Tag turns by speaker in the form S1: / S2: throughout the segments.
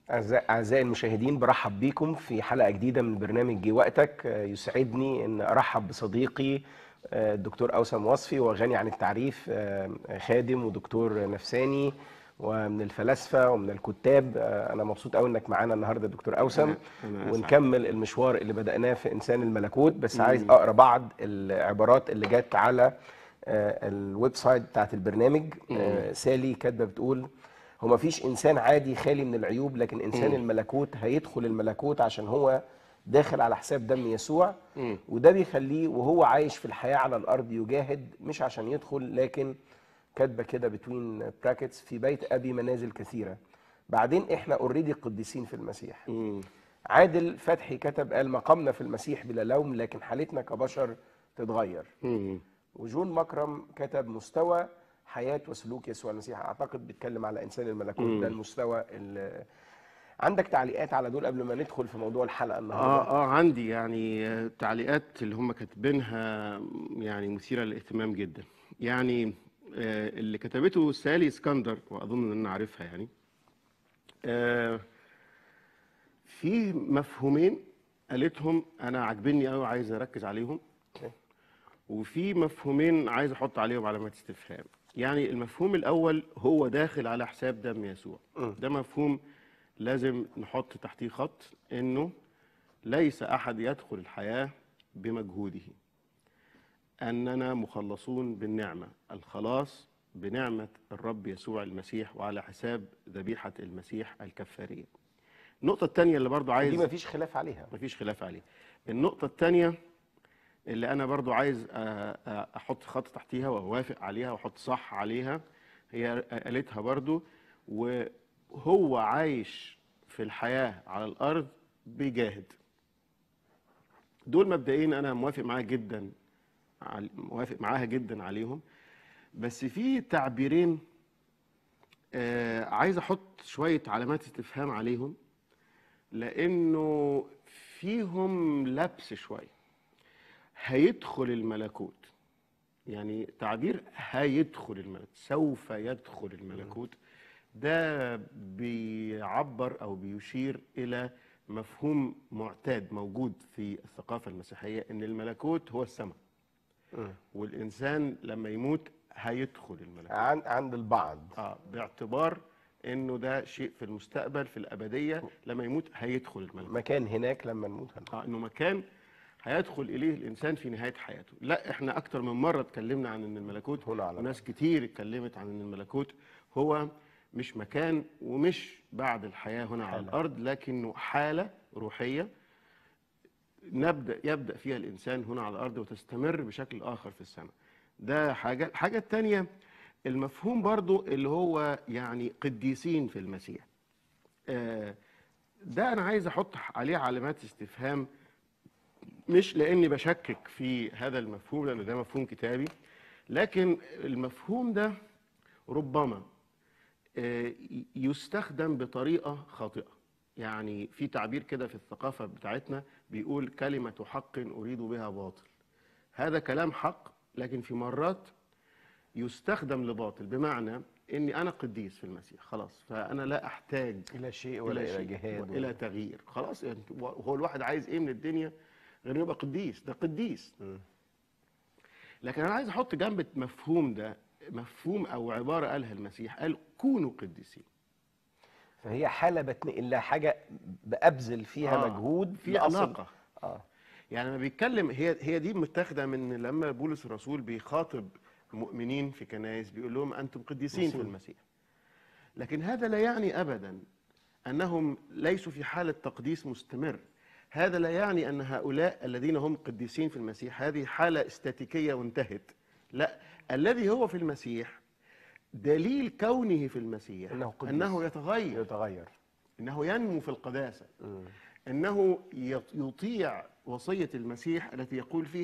S1: أعزائي أعزائي المشاهدين برحب بيكم في حلقة جديدة من برنامج جي وقتك آه، يسعدني أن أرحب بصديقي آه، الدكتور أوسم وصفي وغني عن التعريف آه، خادم ودكتور نفساني ومن الفلاسفة ومن الكتاب آه، أنا مبسوط أوي إنك معانا النهاردة دكتور أوسم
S2: أنا- أنا أسعد.
S1: ونكمل المشوار اللي بدأناه في إنسان الملكوت بس عايز أقرأ بعض العبارات اللي جت على آه، الويب سايت بتاعت البرنامج آه، سالي كاتبة بتقول هو مفيش انسان عادي خالي من العيوب لكن انسان الملكوت هيدخل الملكوت عشان هو داخل على حساب دم يسوع وده بيخليه وهو عايش في الحياه على الارض يجاهد مش عشان يدخل لكن كاتبه كده بتوين براكتس في بيت ابي منازل كثيره بعدين احنا اوريدي قديسين في المسيح عادل فتحي كتب قال مقامنا في المسيح بلا لوم لكن حالتنا كبشر تتغير وجون مكرم كتب مستوى حياة وسلوك يسوع المسيح أعتقد بيتكلم على إنسان الملكوت ده المستوى ال- عندك تعليقات على دول قبل ما ندخل في موضوع الحلقة النهاردة
S2: اه اه عندي يعني آه، تعليقات اللي هم كاتبينها يعني مثيره للاهتمام جدا يعني آه، اللي كتبته سالي اسكندر واظن ان انا عارفها يعني آه، في مفهومين قالتهم انا عاجبني قوي عايز اركز عليهم
S1: أوكي.
S2: وفي مفهومين عايز احط عليهم علامات استفهام يعني المفهوم الاول هو داخل على حساب دم يسوع ده مفهوم لازم نحط تحتيه خط انه ليس احد يدخل الحياه بمجهوده اننا مخلصون بالنعمه الخلاص بنعمه الرب يسوع المسيح وعلى حساب ذبيحه المسيح الكفاريه النقطه الثانيه اللي برضو
S1: دي
S2: عايز
S1: مفيش خلاف عليها
S2: مفيش خلاف عليه النقطة الثانية اللي أنا برضو عايز آه، آه، أحط خط تحتيها وأوافق عليها وأحط صح عليها هي قالتها برضو وهو عايش في الحياة على الأرض بيجاهد دول مبدئيا أنا موافق معاها جدا عل- موافق معاها جدا عليهم بس في تعبيرين آه، عايز أحط شوية علامات استفهام عليهم لانه فيهم لبس شويه هيدخل الملكوت يعني تعبير هيدخل الملكوت سوف يدخل الملكوت ده بيعبر او بيشير الى مفهوم معتاد موجود في الثقافه المسيحيه ان الملكوت هو السماء والانسان لما يموت هيدخل الملكوت
S1: عن عند البعض
S2: اه باعتبار انه ده شيء في المستقبل في الابديه لما يموت هيدخل الملكوت
S1: مكان هناك لما نموت هنروح.
S2: اه انه مكان هيدخل اليه الانسان في نهايه حياته لا احنا اكتر من مره اتكلمنا عن ان الملكوت
S1: هنا على
S2: وناس كتير اتكلمت عن ان الملكوت هو مش مكان ومش بعد الحياه هنا على
S1: حالة.
S2: الارض لكنه حاله روحيه نبدا يبدا فيها الانسان هنا على الارض وتستمر بشكل اخر في السماء ده حاجه الحاجه الثانيه المفهوم برضو اللي هو يعني قديسين في المسيح آه، ده انا عايز احط عليه علامات استفهام مش لاني بشكك في هذا المفهوم لان ده مفهوم كتابي لكن المفهوم ده ربما آه، يستخدم بطريقه خاطئه يعني في تعبير كده في الثقافه بتاعتنا بيقول كلمه حق اريد بها باطل هذا كلام حق لكن في مرات يستخدم لباطل بمعنى اني انا قديس في المسيح خلاص فانا لا احتاج
S1: إلى شيء ولا إلى
S2: شيء
S1: جهاد
S2: والى
S1: ولا-
S2: تغيير خلاص يعني هو الواحد عايز ايه من الدنيا غير إنه يبقى قديس ده قديس لكن انا عايز احط جنب المفهوم ده مفهوم او عباره قالها المسيح قال كونوا قديسين
S1: فهي حالة بتنقل لها حاجة بأبذل فيها
S2: آه،
S1: مجهود
S2: في
S1: لأصل-
S2: علاقه
S1: اه
S2: يعني لما بيتكلم هي هي دي متاخده من لما بولس الرسول بيخاطب مؤمنين في كنائس بيقول لهم انتم قديسين في
S1: قديسين.
S2: المسيح لكن هذا لا يعني ابدا انهم ليسوا في حاله تقديس مستمر هذا لا يعني ان هؤلاء الذين هم قديسين في المسيح هذه حاله استاتيكيه وانتهت لا الذي هو في المسيح دليل كونه في المسيح
S1: إنه قديس.
S2: انه يتغير
S1: يتغير
S2: انه ينمو في القداسه انه يط- يطيع وصيه المسيح التي يقول فيها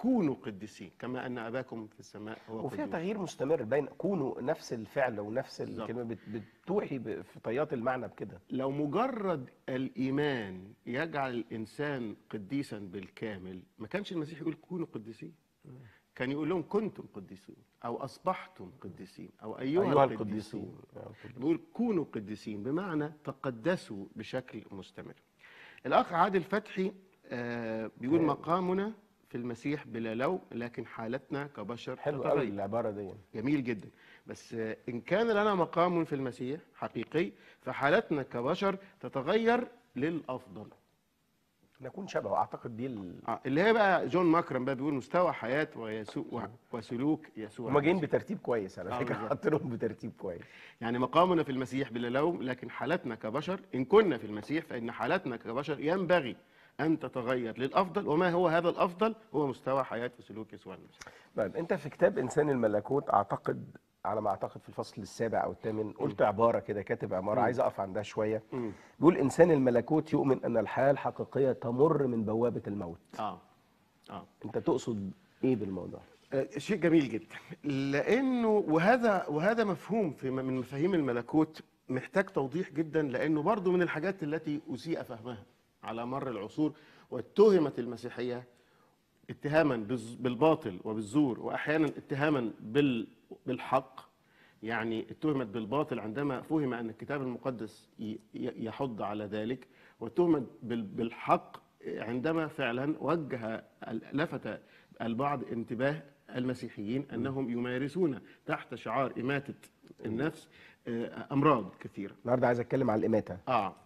S2: كونوا قديسين كما ان اباكم في السماء هو
S1: وفيها
S2: قدوس
S1: تغيير مستمر بين كونوا نفس الفعل ونفس
S2: بالظبط.
S1: الكلمه بت- بتوحي ب- في طيات المعنى بكده
S2: لو مجرد الايمان يجعل الانسان قديسا بالكامل ما كانش المسيح يقول كونوا قديسين كان يقول لهم كنتم قديسين او اصبحتم قديسين او ايها,
S1: ايها
S2: القديسون
S1: القديسون
S2: بيقول كونوا قديسين بمعنى تقدسوا بشكل مستمر الاخ عادل فتحي آه بيقول
S1: آه.
S2: مقامنا في المسيح بلا لوم لكن حالتنا كبشر
S1: حلو
S2: تتغير.
S1: قوي العباره دي
S2: جميل جدا بس آه، إن كان لنا مقام في المسيح حقيقي فحالتنا كبشر تتغير للأفضل
S1: نكون شبهه اعتقد دي ال...
S2: آه، اللي هي بقى جون ماكرم بقى بيقول مستوى حياة ويسوع و- وسلوك يسوع
S1: هما جايين
S2: المسيح.
S1: بترتيب كويس على
S2: آه،
S1: فكره
S2: بالظبط.
S1: حاطينهم بترتيب كويس
S2: يعني مقامنا في المسيح بلا لوم لكن حالتنا كبشر إن كنا في المسيح فإن حالتنا كبشر ينبغي أن تتغير للأفضل وما هو هذا الأفضل هو مستوى حياة وسلوك يسوع المسيح
S1: طيب انت في كتاب انسان الملكوت اعتقد على ما اعتقد في الفصل السابع او الثامن قلت عباره كده كاتب عباره عايز اقف عندها شويه
S2: مم.
S1: بيقول انسان الملكوت يؤمن ان الحياه الحقيقيه تمر من بوابه الموت
S2: آه آه
S1: انت تقصد ايه بالموضوع
S2: آه، شيء جميل جدا لانه وهذا وهذا مفهوم في م- من مفاهيم الملكوت محتاج توضيح جدا لانه برضو من الحاجات التي اسيء فهمها على مر العصور واتهمت المسيحيه اتهاما بالز- بالباطل وبالزور واحيانا اتهاما بال- بالحق يعني اتهمت بالباطل عندما فهم ان الكتاب المقدس ي- ي- يحض على ذلك واتهمت بال- بالحق عندما فعلا وجه ال- لفت البعض انتباه المسيحيين انهم يمارسون تحت شعار اماته النفس آه، امراض كثيره
S1: النهارده عايز اتكلم على الاماته
S2: اه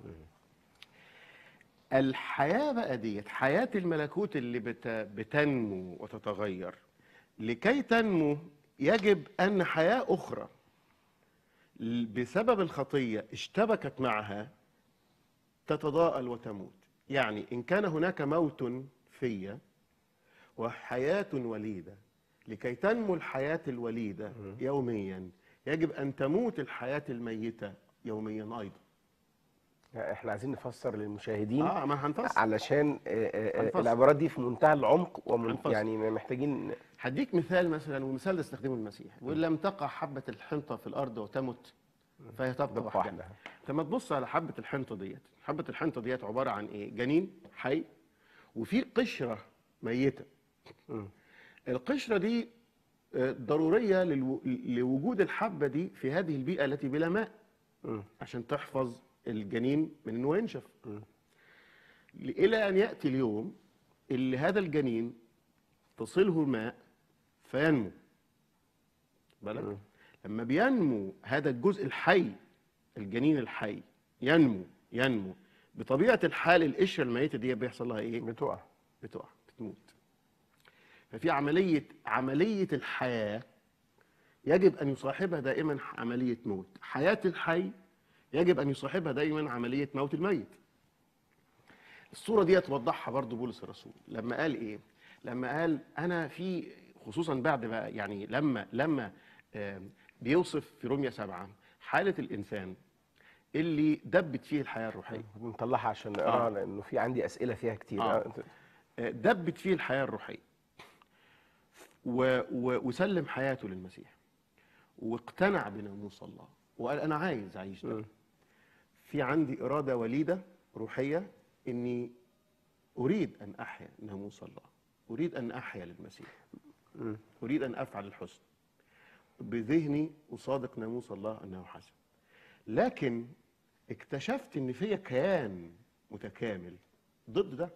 S2: الحياة بقى ديت حياة الملكوت اللي بت... بتنمو وتتغير لكي تنمو يجب أن حياة أخرى ل- بسبب الخطية اشتبكت معها تتضاءل وتموت يعني إن كان هناك موت في وحياة وليدة لكي تنمو الحياة الوليدة يوميا يجب أن تموت الحياة الميتة يوميا أيضا
S1: احنا عايزين نفسر للمشاهدين
S2: اه ما هنفصل
S1: علشان آه، آه، آه،
S2: هنفصل.
S1: العبارات دي في منتهى العمق ومن
S2: هنفصل.
S1: يعني محتاجين
S2: هديك مثال مثلا والمثال ده استخدمه المسيح وان لم تقع حبه الحنطه في الارض وتمت فهي تبقى
S1: تبقى
S2: وحدها
S1: وحدها.
S2: لما تبص على حبه الحنطه ديت حبه الحنطه ديت عباره عن ايه جنين حي وفي قشره ميته
S1: مم.
S2: القشره دي آه، ضروريه للو... لوجود الحبه دي في هذه البيئه التي بلا ماء
S1: مم.
S2: عشان تحفظ الجنين من انه ينشف
S1: مم.
S2: الى ان ياتي اليوم اللي هذا الجنين تصله الماء فينمو بالك
S1: مم.
S2: لما بينمو هذا الجزء الحي الجنين الحي ينمو ينمو بطبيعه الحال القشره الميته دي بيحصل لها ايه
S1: بتقع
S2: بتقع بتموت ففي عمليه عمليه الحياه يجب ان يصاحبها دائما عمليه موت حياه الحي يجب ان يصاحبها دائما عمليه موت الميت الصوره دي توضحها برضو بولس الرسول لما قال ايه لما قال انا في خصوصا بعد بقى يعني لما لما آم، بيوصف في روميا سبعة حاله الانسان اللي دبت فيه الحياه الروحيه
S1: بنطلعها عشان نقراها
S2: آه.
S1: لانه في عندي اسئله فيها كتير
S2: آه.
S1: آه، أنت-
S2: دبت فيه الحياة الروحية و... و... وسلم حياته للمسيح واقتنع بناموس الله وقال أنا عايز أعيش ده
S1: مم.
S2: في عندي إرادة وليدة روحية إني أريد أن أحيا ناموس الله أريد أن أحيا للمسيح
S1: مم.
S2: أريد أن أفعل الحسن بذهني أصادق ناموس الله أنه حسن لكن اكتشفت إن فيا كيان متكامل ضد ده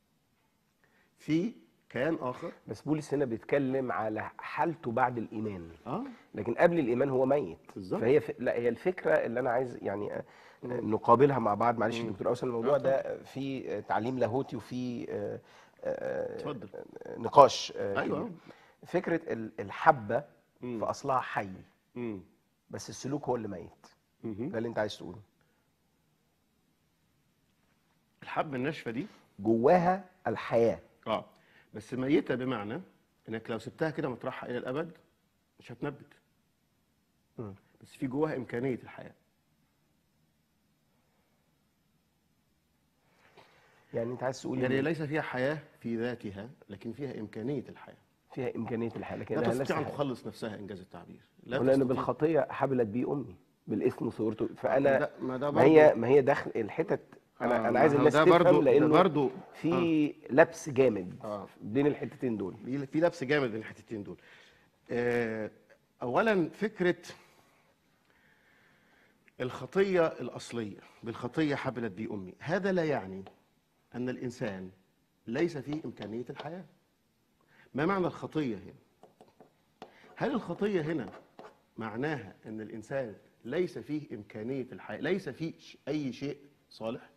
S2: في كيان آخر
S1: بس بولس هنا بيتكلم على حالته بعد الايمان
S2: اه
S1: لكن قبل الايمان هو ميت
S2: بالظبط.
S1: فهي ف... لا هي الفكره اللي انا عايز يعني آه، نقابلها مع بعض معلش
S2: مم.
S1: دكتور اوسن الموضوع
S2: آه،
S1: ده في آه، تعليم لاهوتي وفي آه، آه،
S2: اتفضل.
S1: آه، نقاش آه،
S2: أيوة.
S1: كبير. فكره ال- الحبه
S2: مم.
S1: في اصلها حي
S2: مم.
S1: بس السلوك هو اللي ميت
S2: مهم.
S1: ده اللي انت عايز تقوله
S2: الحبة الناشفة دي
S1: جواها الحياه
S2: اه بس ميتة بمعنى انك لو سبتها كده مطرحها الى الابد مش هتنبت
S1: مم.
S2: بس في جواها امكانية الحياة
S1: يعني انت عايز تقول
S2: يعني
S1: إن
S2: ليس فيها حياه في ذاتها لكن فيها امكانيه الحياه
S1: فيها امكانيه الحياه لكن
S2: لا
S1: لها نفس
S2: تستطيع ان
S1: الحياة.
S2: تخلص نفسها انجاز التعبير لا
S1: ولان
S2: تستطيع.
S1: بالخطيه حبلت بيه امي بالاثم وصورته فانا
S2: ده- ما ده
S1: ما هي
S2: برضو-
S1: ما هي داخل الحتت انا
S2: آه،
S1: انا عايز
S2: ما هو
S1: الناس
S2: ده
S1: تفهم
S2: برضو- ده
S1: لانه
S2: برضو-
S1: في لبس جامد
S2: آه.
S1: بين الحتتين دول
S2: في في لبس جامد بين الحتتين دول آه، اولا فكره الخطيه الاصليه بالخطيه حبلت بي امي هذا لا يعني ان الانسان ليس فيه امكانيه الحياه ما معنى الخطيه هنا هل الخطيه هنا معناها ان الانسان ليس فيه امكانيه الحياه ليس فيه ش- اي شيء صالح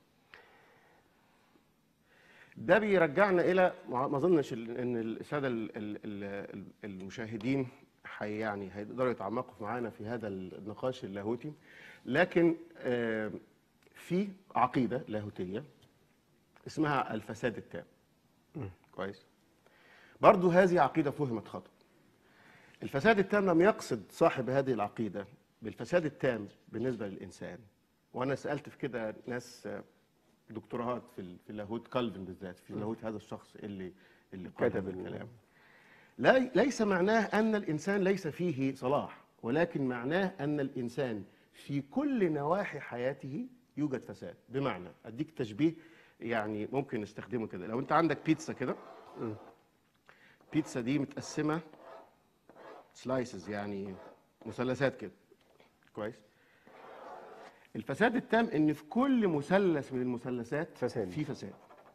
S2: ده بيرجعنا الى ما ما اظنش ال- ان الساده ال- ال- ال- المشاهدين حي يعني هيقدروا يتعمقوا معانا في هذا النقاش اللاهوتي لكن آه، في عقيده لاهوتيه اسمها الفساد التام كويس برضو هذه عقيده فهمت خطأ الفساد التام لم يقصد صاحب هذه العقيده بالفساد التام بالنسبه للانسان وانا سالت في كده ناس آه، دكتوراهات في ال- في اللاهوت كالفن بالذات في لاهوت هذا الشخص اللي اللي قال
S1: كتب
S2: هذا
S1: ال-
S2: الكلام لا ليس معناه ان الانسان ليس فيه صلاح ولكن معناه ان الانسان في كل نواحي حياته يوجد فساد بمعنى اديك تشبيه يعني ممكن نستخدمه كده لو انت عندك بيتزا كده بيتزا دي متقسمه سلايسز يعني مثلثات كده كويس الفساد التام ان في كل مثلث من المثلثات
S1: فساد.
S2: في فساد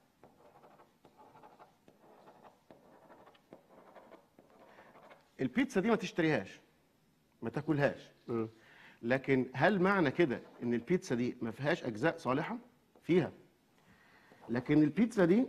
S2: البيتزا دي ما تشتريهاش ما تاكلهاش
S1: مم.
S2: لكن هل معنى كده ان البيتزا دي ما فيهاش اجزاء صالحه فيها لكن البيتزا دي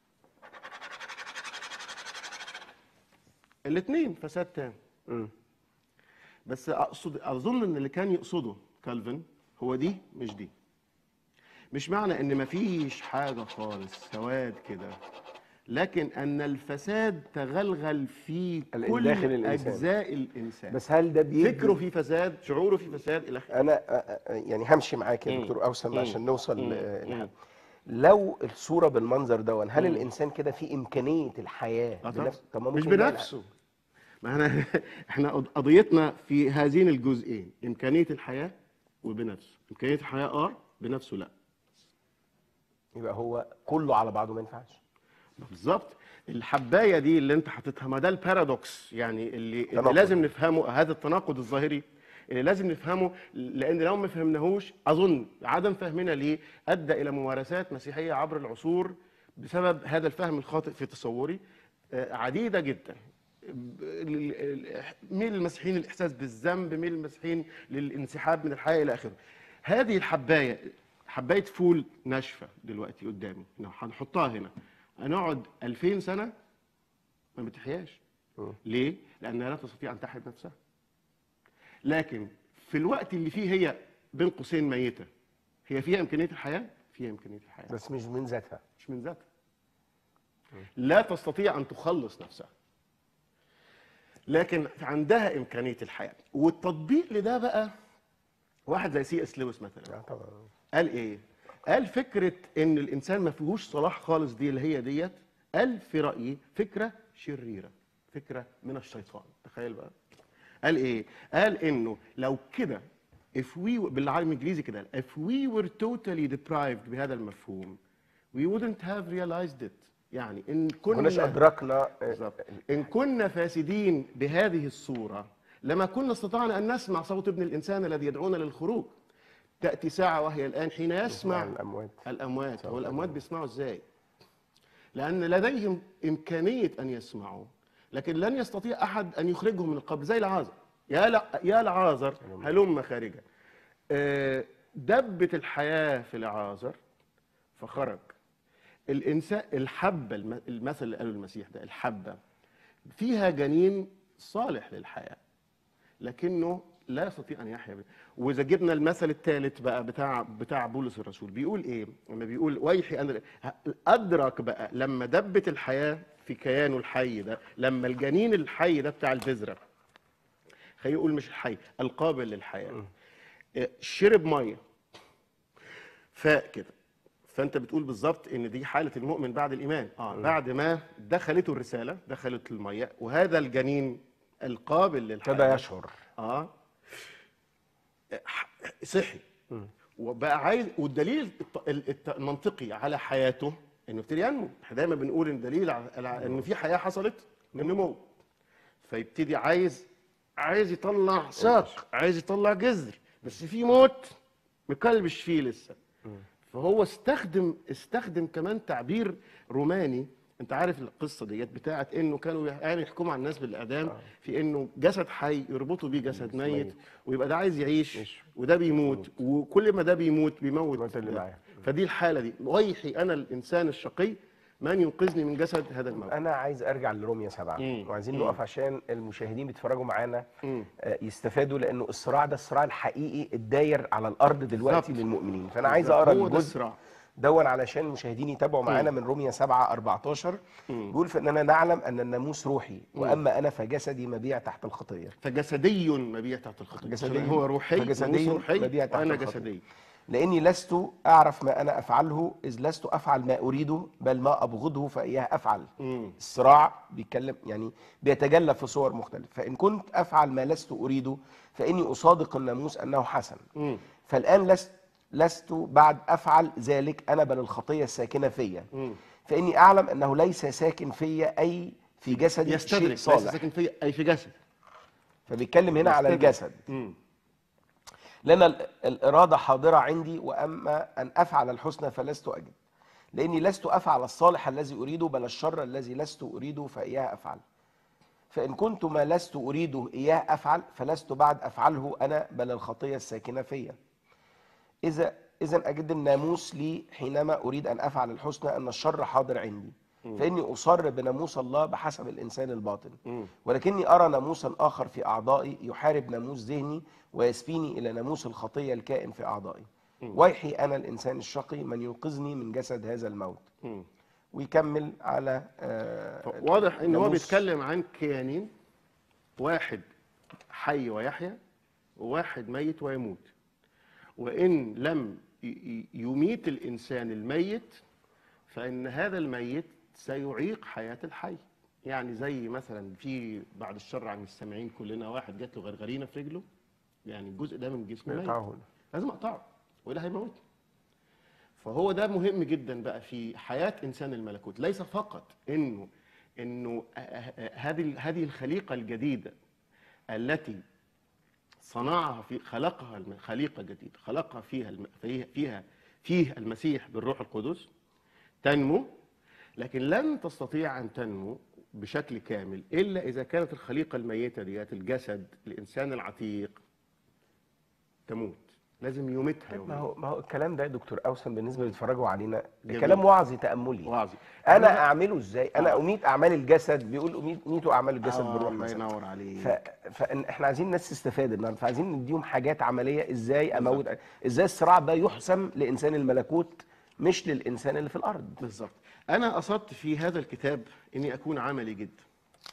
S2: الاثنين فساد تام
S1: مم.
S2: بس اقصد اظن ان اللي كان يقصده كالفن هو دي مش دي مش معنى ان مفيش حاجه خالص سواد كده لكن ان الفساد تغلغل في
S1: ال-
S2: كل
S1: داخل الإنسان.
S2: اجزاء الانسان
S1: بس هل ده بيدي
S2: فكره في فساد شعوره في فساد الى اخره
S1: انا آه، آه، يعني همشي معاك يا
S2: مم.
S1: دكتور اوسم
S2: مم.
S1: عشان نوصل
S2: مم.
S1: ل-
S2: مم.
S1: لحل. لو الصوره بالمنظر دون هل
S2: مم.
S1: الانسان كده في امكانيه الحياه
S2: آه طبعا.
S1: بنفس طب ما
S2: مش
S1: ممكن لا-
S2: بنفسه ما احنا احنا قض- قضيتنا في هذين الجزئين امكانيه الحياه وبنفسه امكانيه الحياه اه بنفسه لا
S1: يبقى هو كله على بعضه ما ينفعش
S2: بالظبط الحبايه دي اللي انت حاططها ما ده البارادوكس يعني اللي, اللي
S1: تناقض.
S2: لازم نفهمه هذا التناقض الظاهري اللي لازم نفهمه لان لو ما فهمناهوش اظن عدم فهمنا ليه ادى الى ممارسات مسيحيه عبر العصور بسبب هذا الفهم الخاطئ في تصوري آه، عديده جدا ب- ال- ال- ميل المسيحيين للاحساس بالذنب ميل المسيحيين للانسحاب من الحياه الى اخره هذه الحبايه حبايه فول ناشفه دلوقتي قدامي لو هنحطها هنا هنقعد 2000 سنه ما بتحياش
S1: مم.
S2: ليه؟ لأنها لا تستطيع أن تحيا بنفسها لكن في الوقت اللي فيه هي بين قوسين ميتة هي فيها إمكانية الحياة؟ فيها إمكانية الحياة
S1: بس مش من ذاتها
S2: مش من ذاتها لا تستطيع أن تخلص نفسها لكن عندها إمكانية الحياة والتطبيق لده بقى واحد زي سي اس لويس مثلا
S1: آه طبعا
S2: قال ايه؟ قال فكره ان الانسان ما فيهوش صلاح خالص دي اللي هي ديت قال في رايي فكره شريره فكره من الشيطان تخيل بقى قال ايه؟ قال انه لو كده if we بالعالم الانجليزي كده if we were totally deprived بهذا المفهوم we wouldn't have realized it يعني ان
S1: ما كناش
S2: كنا
S1: ادركنا آه،
S2: بالظبط ان كنا فاسدين بهذه الصوره لما كنا استطعنا ان نسمع صوت ابن الانسان الذي يدعونا للخروج تاتي ساعه وهي الان حين
S1: مع
S2: يسمع
S1: الاموات
S2: الاموات هو الاموات بيسمعوا ازاي لان لديهم امكانيه ان يسمعوا لكن لن يستطيع احد ان يخرجهم من القبر زي العازر يا لا يا لعازر هلم خارجا آه، دبت الحياه في العازر فخرج الانسان الحبه الم- المثل اللي قاله المسيح ده الحبه فيها جنين صالح للحياه لكنه لا يستطيع ان يحيا به. واذا جبنا المثل الثالث بقى بتاع بتاع بولس الرسول بيقول ايه؟ لما بيقول ويحي ان ادرك بقى لما دبت الحياه في كيانه الحي ده لما الجنين الحي ده بتاع البذره خلينا نقول مش الحي القابل للحياه آه، شرب ميه فاق كده فانت بتقول بالظبط ان دي حاله المؤمن بعد الايمان اه بعد ما دخلته الرساله دخلت الميه وهذا الجنين القابل للحياه
S1: ابتدى يشعر
S2: اه صحي وبقى عايز والدليل الط- ال- الت- المنطقي على حياته انه ابتدي ينمو احنا دايما بنقول ان دليل على على ان في حياه حصلت النمو فيبتدي عايز عايز يطلع ساق عايز يطلع جذر بس في موت مكلبش فيه لسه فهو استخدم استخدم كمان تعبير روماني انت عارف القصه ديت بتاعت انه كانوا يعني يحكموا على الناس بالاعدام في انه جسد حي يربطوا بيه جسد ميت ويبقى ده عايز يعيش وده بيموت وكل ما ده بيموت بيموت
S1: الموت اللي
S2: ده.
S1: معاه.
S2: فدي الحاله دي ويحي انا الانسان الشقي من ينقذني من جسد هذا الموت
S1: انا عايز ارجع لروميا سبعة
S2: مم.
S1: وعايزين
S2: مم.
S1: نقف عشان المشاهدين بيتفرجوا معانا
S2: مم.
S1: آه، يستفادوا لانه الصراع ده الصراع الحقيقي الداير على الارض دلوقتي
S2: بالظبط.
S1: للمؤمنين فانا عايز
S2: بالظبط.
S1: اقرا
S2: هو ده
S1: الجزء
S2: الصراع.
S1: دون علشان المشاهدين يتابعوا معانا من روميا 7 14 بيقول فاننا نعلم ان الناموس روحي واما انا فجسدي مبيع تحت الخطيه
S2: فجسدي مبيع تحت الخطيه
S1: جسدي
S2: عشان هو روحي
S1: فجسدي
S2: ناموس روحي
S1: مبيع تحت
S2: وانا
S1: الخطية.
S2: جسدي
S1: لاني لست اعرف ما انا افعله اذ لست افعل ما اريده بل ما ابغضه فاياه افعل
S2: مم.
S1: الصراع بيتكلم يعني بيتجلى في صور مختلفه فان كنت افعل ما لست اريده فاني اصادق الناموس انه حسن
S2: مم.
S1: فالان لست لست بعد افعل ذلك انا بل الخطيه الساكنه فيا
S2: مم.
S1: فاني اعلم انه ليس ساكن فيا اي في جسدي شيء
S2: يستدرك ليس
S1: صالح
S2: ساكن في اي في جسد
S1: فبيتكلم هنا على
S2: يستدرك.
S1: الجسد
S2: مم.
S1: لأن ال- الإرادة حاضرة عندي وأما أن أفعل الحسنى فلست أجد لأني لست أفعل الصالح الذي أريده بل الشر الذي لست أريده فإياه أفعل فإن كنت ما لست أريده إياه أفعل فلست بعد أفعله أنا بل الخطية الساكنة فيا إذا إذا أجد الناموس لي حينما أريد أن أفعل الحسنى أن الشر حاضر عندي فإني أصر بناموس الله بحسب الإنسان الباطن
S2: مم.
S1: ولكني أرى ناموسا آخر في أعضائي يحارب ناموس ذهني ويسبيني إلى ناموس الخطية الكائن في أعضائي ويحي أنا الإنسان الشقي من ينقذني من جسد هذا الموت
S2: مم.
S1: ويكمل على آه،
S2: واضح ان هو
S1: ناموس-
S2: بيتكلم عن كيانين واحد حي ويحيا وواحد ميت ويموت وان لم ي- ي- يميت الانسان الميت فان هذا الميت سيعيق حياه الحي يعني زي مثلا في بعد الشر عن السامعين كلنا واحد جات له غرغرينه في رجله يعني الجزء ده من جسمه ميت
S1: يقطعه.
S2: لازم اقطعه والا هيموتني فهو ده مهم جدا بقى في حياه انسان الملكوت ليس فقط انه انه آه، آه، هذه هذه الخليقه الجديده التي صنعها في خلقها الم- خليقه جديده خلقها فيها الم- فيها فيها فيه المسيح بالروح القدس تنمو لكن لن تستطيع ان تنمو بشكل كامل الا اذا كانت الخليقه الميته ديت الجسد الانسان العتيق تموت لازم يميتها
S1: ما
S2: يوميا
S1: هو ما هو الكلام ده يا دكتور أوسن بالنسبة اللي بيتفرجوا علينا
S2: جميل.
S1: كلام وعظي تأملي
S2: وعظي
S1: أنا أعمله إزاي؟ أنا أميت أعمال الجسد بيقول أميت ميتوا أعمال الجسد بالروح
S2: الله
S1: مثلا
S2: ينور عليك
S1: ف... فاحنا عايزين الناس تستفاد النهارده فعايزين نديهم حاجات عمليه ازاي اموت ازاي الصراع ده يحسم لانسان الملكوت مش للانسان اللي في الارض
S2: بالظبط انا قصدت في هذا الكتاب اني اكون عملي جدا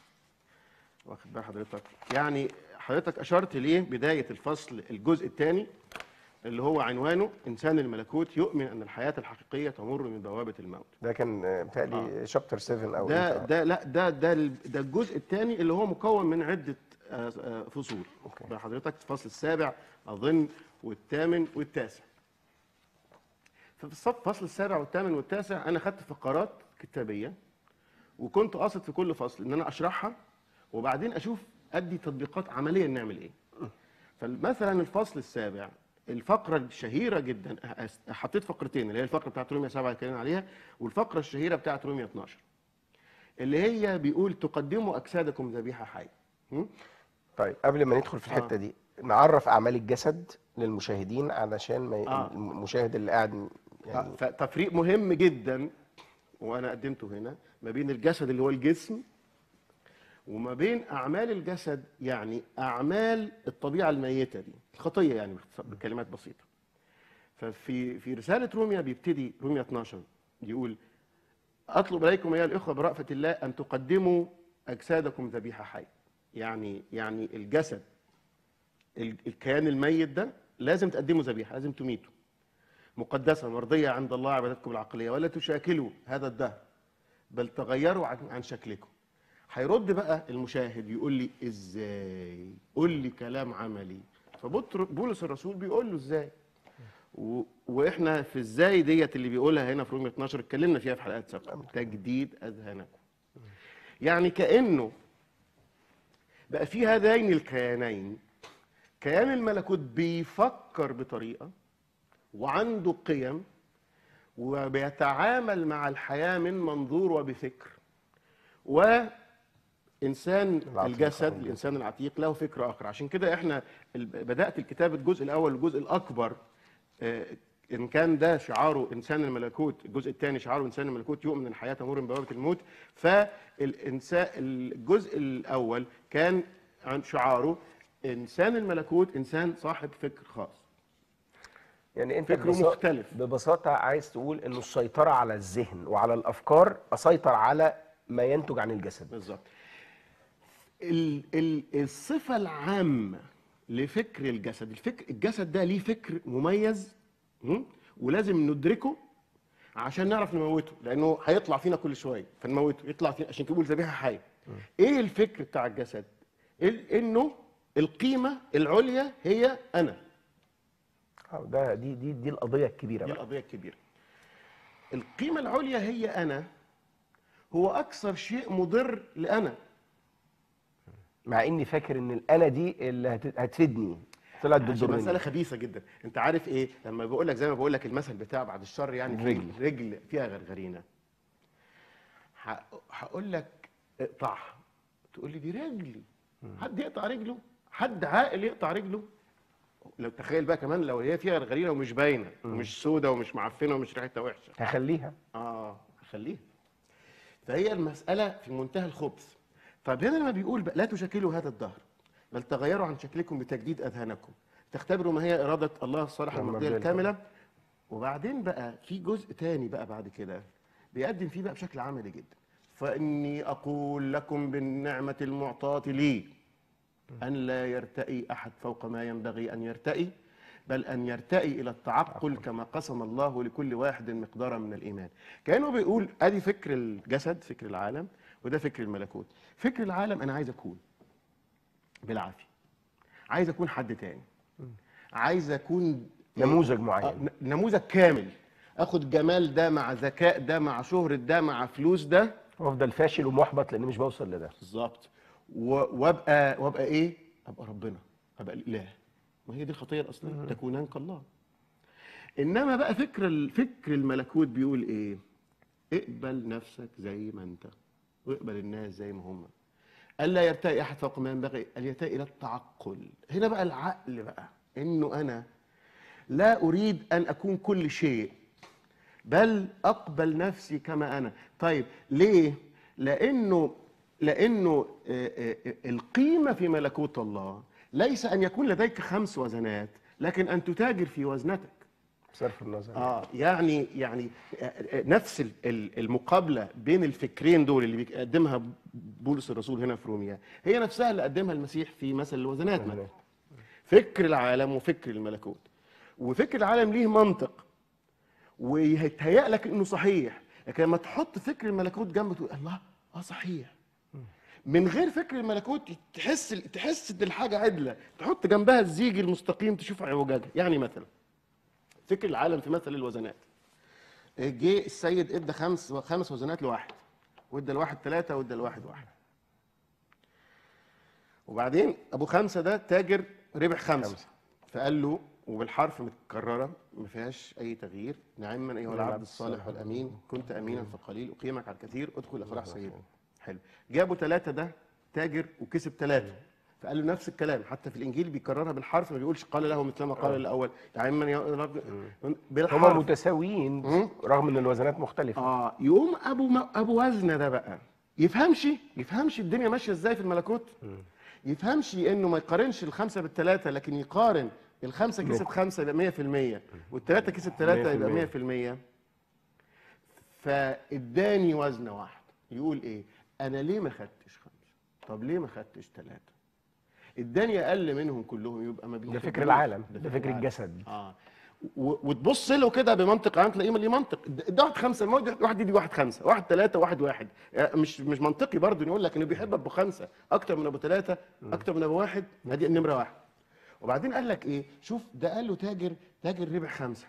S2: واخد بال حضرتك يعني حضرتك اشرت ليه بدايه الفصل الجزء الثاني اللي هو عنوانه انسان الملكوت يؤمن ان الحياه الحقيقيه تمر من بوابه الموت
S1: ده كان آه، بتهيألي شابتر 7 او
S2: ده
S1: إمتى؟
S2: ده لا ده ده ال- ده الجزء الثاني اللي هو مكون من عده آه، آه، فصول
S1: أوكي.
S2: بقى حضرتك الفصل السابع اظن والثامن والتاسع ففي الصف- الفصل السابع والثامن والتاسع انا خدت فقرات كتابيه وكنت قاصد في كل فصل ان انا اشرحها وبعدين اشوف ادي تطبيقات عمليه نعمل ايه فمثلا الفصل السابع الفقره الشهيره جدا أس- حطيت فقرتين اللي هي الفقره بتاعت روميا 7 اللي اتكلمنا عليها والفقره الشهيره بتاعت روميا 12 اللي هي بيقول تقدموا اجسادكم ذبيحه حيه م?
S1: طيب قبل ما ندخل في الحته دي نعرف اعمال الجسد للمشاهدين علشان ما ي...
S2: آه.
S1: المشاهد اللي قاعد يعني
S2: فتفريق مهم جدا وانا قدمته هنا ما بين الجسد اللي هو الجسم وما بين اعمال الجسد يعني اعمال الطبيعه الميته دي الخطيه يعني بكلمات بسيطه ففي في رساله روميا بيبتدي روميا 12 يقول اطلب اليكم ايها الاخوه برأفه الله ان تقدموا اجسادكم ذبيحه حيه يعني يعني الجسد ال- الكيان الميت ده لازم تقدمه ذبيحه لازم تميته مقدسه مرضيه عند الله عبادتكم العقليه ولا تشاكلوا هذا الدهر بل تغيروا عن عن شكلكم هيرد بقى المشاهد يقول لي ازاي قول لي كلام عملي فبولس الرسول بيقول له ازاي و... واحنا في ازاي ديت اللي بيقولها هنا في رومية 12 اتكلمنا فيها في حلقات سابقه تجديد اذهانكم يعني كانه بقى في هذين الكيانين كيان الملكوت بيفكر بطريقه وعنده قيم وبيتعامل مع الحياه من منظور وبفكر وانسان
S1: العتيق
S2: الجسد
S1: أو
S2: الانسان العتيق له فكر اخر عشان كده احنا ال- بدات الكتاب الجزء الاول والجزء الاكبر آه، ان كان ده شعاره انسان الملكوت الجزء الثاني شعاره انسان الملكوت يؤمن ان الحياه تمر من بوابه الموت فالانسان الجزء الاول كان عن شعاره انسان الملكوت انسان صاحب فكر خاص
S1: يعني انت
S2: فكره
S1: ببساطة-
S2: مختلف.
S1: ببساطه عايز تقول انه السيطره على الذهن وعلى الافكار اسيطر على ما ينتج عن الجسد
S2: بالظبط ال ال الصفة العامة لفكر الجسد الفكر الجسد ده ليه فكر مميز م? ولازم ندركه عشان نعرف نموته لانه هيطلع فينا كل شويه فنموته يطلع فينا عشان كده بيقول ذبيحه حيه ايه الفكر بتاع الجسد ال- انه القيمه العليا هي انا
S1: آه، ده دي دي دي القضيه الكبيره
S2: دي
S1: بقى
S2: القضيه الكبيره القيمه العليا هي انا هو اكثر شيء مضر لانا
S1: مع اني فاكر ان الانا دي اللي هت- هتفيدني طلعت
S2: عشان
S1: بتضرني
S2: مسألة خبيثة جدا، أنت عارف إيه؟ لما بقول لك زي ما بقول لك المثل بتاع بعد الشر يعني في
S1: رجل.
S2: رجل فيها غرغرينة. ه- هقول لك اقطعها. تقول لي دي رجلي. حد يقطع رجله؟ حد عاقل يقطع رجله؟ لو تخيل بقى كمان لو هي فيها غرغرينة ومش باينة ومش سودة ومش معفنة ومش ريحتها وحشة.
S1: هخليها
S2: اه خليها فهي المسألة في منتهى الخبث طب هنا لما بيقول بقى لا تشكلوا هذا الدهر بل تغيروا عن شكلكم بتجديد أذهانكم تختبروا ما هي إرادة الله الصالحة المرضية
S1: المرضية
S2: الكاملة وبعدين بقى في جزء تاني بقى بعد كده بيقدم فيه بقى بشكل عملي جدا فإني أقول لكم بالنعمة المعطاة لي أن لا يرتئي أحد فوق ما ينبغي أن يرتئي بل أن يرتئي إلى التعقل كما قسم الله لكل واحد مقدارا من الإيمان كأنه بيقول أدي فكر الجسد فكر العالم وده فكر الملكوت فكر العالم أنا عايز أكون بالعافية عايز أكون حد تاني عايز أكون
S1: نموذج
S2: آه،
S1: معين
S2: ن- نموذج كامل اخد جمال ده مع ذكاء ده مع شهرة ده مع فلوس ده
S1: وافضل فاشل ومحبط لاني مش بوصل لده
S2: بالظبط و- وابقى وابقى ايه؟ ابقى ربنا ابقى الاله ما هي دي الخطيه الاصليه تكونان كالله انما بقى فكر ال- فكر الملكوت بيقول ايه؟ اقبل نفسك زي ما انت واقبل الناس زي ما هم الا يرتقي احد فوق ما ينبغي ان يرتقي الى التعقل هنا بقى العقل بقى انه انا لا اريد ان اكون كل شيء بل اقبل نفسي كما انا طيب ليه لانه لانه آه، آه، آه، القيمه في ملكوت الله ليس ان يكون لديك خمس وزنات لكن ان تتاجر في وزنتك
S1: بصرف النظر
S2: اه يعني يعني آه، آه، نفس ال- ال- المقابله بين الفكرين دول اللي بيقدمها بولس الرسول هنا في روميا هي نفسها اللي قدمها المسيح في مثل الوزنات مثلا فكر العالم وفكر الملكوت وفكر العالم ليه منطق ويتهيأ لك انه صحيح لكن لما تحط فكر الملكوت جنبه تقول الله اه صحيح من غير فكر الملكوت تحس تحس ان الحاجه عدله تحط جنبها الزيج المستقيم تشوف اعوجاجها يعني مثلا فكر العالم في مثل الوزنات جه السيد ادى خمس خمس وزنات لواحد وادى لواحد ثلاثه وادى لواحد واحد وبعدين ابو خمسه ده تاجر ربح خمسه,
S1: خمسة.
S2: فقال له وبالحرف متكرره ما فيهاش اي تغيير نعما ايها العبد الصالح والامين كنت امينا في القليل اقيمك على الكثير ادخل افراح سيدك حلو جابوا ثلاثه ده تاجر وكسب ثلاثه فقال له نفس الكلام حتى في الانجيل بيكررها بالحرف ما بيقولش قال له مثل ما قال الاول نعما يا رب
S1: هما
S2: بالحرف
S1: متساويين
S2: مم.
S1: رغم ان الوزنات مختلفه
S2: اه يقوم ابو ما ابو وزنه ده بقى يفهمش يفهمش الدنيا ماشيه ازاي في الملكوت يفهمش انه ما يقارنش الخمسه بالثلاثه لكن يقارن الخمسه كسب خمسه يبقى 100% والثلاثه كسب ثلاثه يبقى 100% فاداني وزنه واحده يقول ايه انا ليه ما خدتش خمسه طب ليه ما خدتش ثلاثه اداني اقل منهم كلهم يبقى ما
S1: ده
S2: بيحبنيش.
S1: فكر العالم ده فكر
S2: العالم.
S1: الجسد
S2: اه و- وتبص له كده بمنطق عام تلاقيه ليه منطق ده ده واحد خمسه ما هو واحد يدي واحد خمسه واحد ثلاثه واحد واحد يعني مش مش منطقي برضه يقول لك انه بيحب ابو خمسه اكتر من ابو ثلاثه اكتر من ابو واحد ادي النمره واحد وبعدين قال لك ايه شوف ده قال له تاجر تاجر ربح خمسه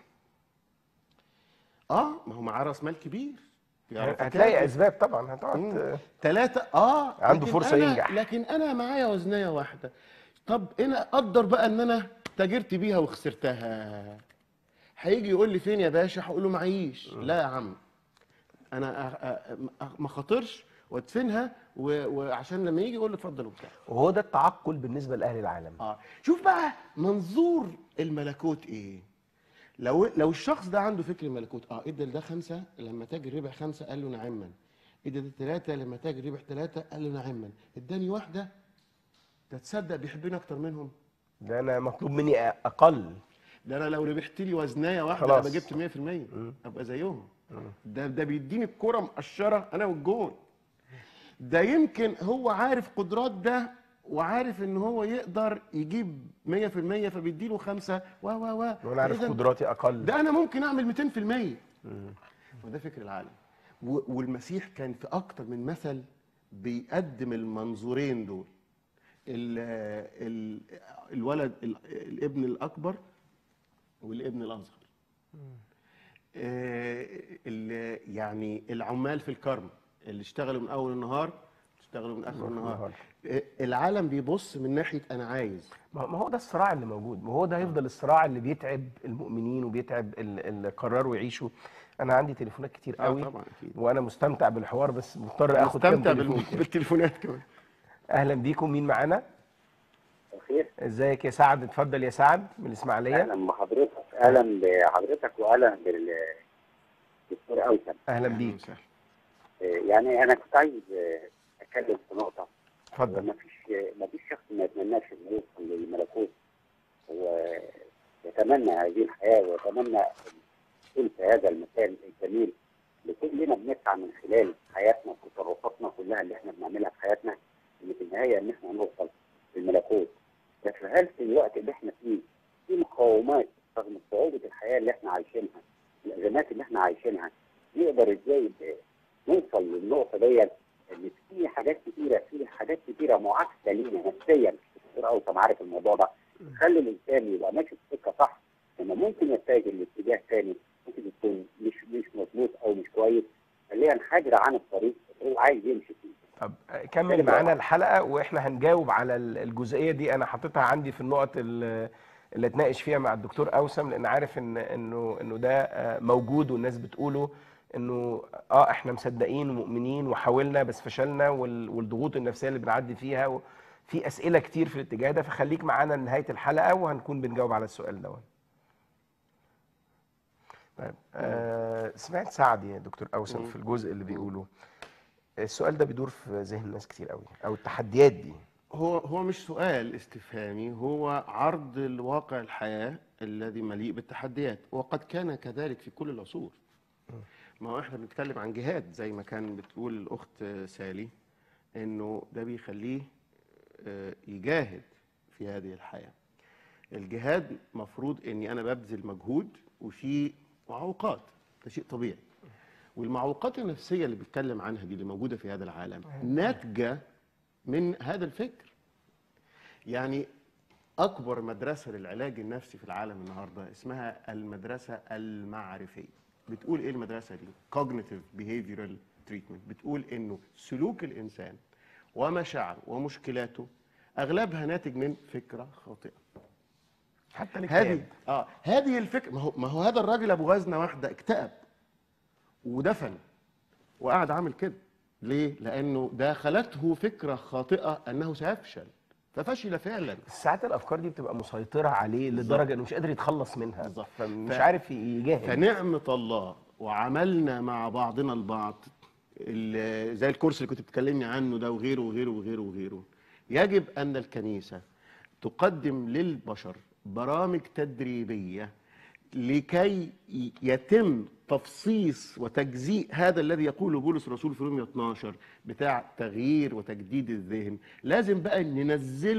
S2: اه ما هو معاه راس مال كبير يعرف
S1: هتلاقي
S2: يتاجر.
S1: اسباب طبعا هتقعد
S2: ثلاثة اه
S1: عنده
S2: لكن
S1: فرصة
S2: أنا
S1: ينجح.
S2: لكن انا معايا وزنية واحدة طب انا اقدر بقى ان انا تاجرت بيها وخسرتها هيجي يقول لي فين يا باشا هقول له معيش لا يا عم انا أ- أ- أ- ما خاطرش وادفنها و- وعشان لما يجي يقول له اتفضل وبتاع
S1: وهو ده التعقل بالنسبه لاهل العالم
S2: اه شوف بقى منظور الملكوت ايه لو لو الشخص ده عنده فكر الملكوت اه ادى ده خمسه لما تاجر ربح خمسه قال له نعما ادى ده ثلاثه لما تاجر ربح ثلاثه قال له نعما اداني واحده ده تصدق بيحبني اكتر منهم
S1: ده انا مطلوب مني اقل
S2: ده انا لو ربحت لي وزنايه واحده
S1: خلاص.
S2: ابقى جبت 100% ابقى زيهم ده ده بيديني الكره مقشره انا والجون ده يمكن هو عارف قدرات ده وعارف ان هو يقدر يجيب 100% فبيديله خمسه و و و
S1: وانا عارف
S2: فإذا
S1: قدراتي اقل
S2: ده انا ممكن اعمل 200% وده فكر العالم و- والمسيح كان في اكتر من مثل بيقدم المنظورين دول ال ال الولد ال- الابن الاكبر والابن الاصغر آه، ال- يعني العمال في الكرم اللي اشتغلوا من اول النهار اشتغلوا من اخر النهار
S1: النهار.
S2: آه، العالم بيبص من ناحيه انا عايز
S1: ما ما هو ده الصراع اللي موجود ما هو ده هيفضل الصراع اللي بيتعب المؤمنين وبيتعب ال- اللي قرروا يعيشوا انا عندي تليفونات كتير
S2: آه
S1: قوي
S2: طبعا أكيد.
S1: وانا مستمتع بالحوار بس مضطر اخد كام
S2: مستمتع
S1: تليفون
S2: بال-
S1: كده.
S2: بالتليفونات كمان
S1: اهلا بيكم مين معانا
S3: خير
S1: ازيك يا سعد اتفضل يا سعد من الاسماعيليه
S3: اهلا بحضرتك اهلا بحضرتك واهلا بالدكتور اوسم
S1: اهلا
S2: أهلاً
S1: بيك
S2: وسهلاً.
S3: يعني انا كنت عايز آه، اتكلم في نقطه
S1: اتفضل
S3: ما فيش ما فيش شخص ما يتمناش انه يوصل للملكوت ويتمنى هذه الحياه ويتمنى الدخول في هذا المكان الجميل اللي كلنا بنسعى من خلال حياتنا وتصرفاتنا كلها اللي احنا بنعملها في حياتنا ان في النهايه ان احنا نوصل للملكوت بس هل في الوقت اللي احنا فيه في مقاومات رغم صعوبه الحياه اللي احنا عايشينها الازمات اللي احنا عايشينها نقدر ازاي ب- نوصل للنقطه ديت ان في حاجات كتيره في حاجات كتيره معاكسه لينا نفسيا الدكتور اوسم عارف الموضوع ده خلي الانسان يبقى ماشي في سكه صح لما ممكن يتجه لاتجاه ثاني ممكن يكون مش مش مظبوط او مش كويس خلينا نحاجر عن الطريق اللي هو عايز يمشي فيه
S1: طب كمل معانا الحلقه واحنا هنجاوب على ال- الجزئيه دي انا حاططها عندي في النقط ال- اللي اتناقش فيها مع الدكتور اوسم لان عارف ان انه انه ده آه، موجود والناس بتقوله انه اه احنا مصدقين ومؤمنين وحاولنا بس فشلنا وال- والضغوط النفسيه اللي بنعدي فيها و- في اسئله كتير في الاتجاه ده فخليك معانا لنهايه الحلقه وهنكون بنجاوب على السؤال ده طيب آه سمعت سعد يا دكتور اوسم في الجزء اللي بيقوله السؤال ده بيدور في ذهن ناس كتير قوي او التحديات دي
S2: هو هو مش سؤال استفهامي هو عرض الواقع الحياة الذي مليء بالتحديات وقد كان كذلك في كل العصور ما هو احنا بنتكلم عن جهاد زي ما كان بتقول الأخت سالي انه ده بيخليه آه، يجاهد في هذه الحياة الجهاد مفروض اني انا ببذل مجهود وفي معوقات ده شيء طبيعي والمعوقات النفسية اللي بيتكلم عنها دي اللي موجودة في هذا العالم ناتجة من هذا الفكر يعني أكبر مدرسة للعلاج النفسي في العالم النهاردة اسمها المدرسة المعرفية بتقول إيه المدرسة دي؟ Cognitive Behavioral Treatment بتقول إنه سلوك الإنسان ومشاعره ومشكلاته أغلبها ناتج من فكرة خاطئة
S1: حتى
S2: هذه
S1: الاكتئاب
S2: اه هذه الفكره ما هو ما هو هذا الراجل ابو وزنه واحده اكتئب ودفن وقعد عامل كده ليه؟ لانه داخلته فكره خاطئه انه سيفشل ففشل فعلا
S1: ساعات الافكار دي بتبقى مسيطره عليه لدرجه انه مش قادر يتخلص منها
S2: بالظبط.
S1: فمش
S2: ف-
S1: عارف يجاهد
S2: فنعمه الله وعملنا مع بعضنا البعض ال- زي الكورس اللي كنت بتكلمني عنه ده وغيره وغيره وغيره وغيره يجب ان الكنيسه تقدم للبشر برامج تدريبيه لكي ي- يتم تفصيص وتجزيء هذا الذي يقوله بولس الرسول في رومية 12 بتاع تغيير وتجديد الذهن لازم بقى ننزله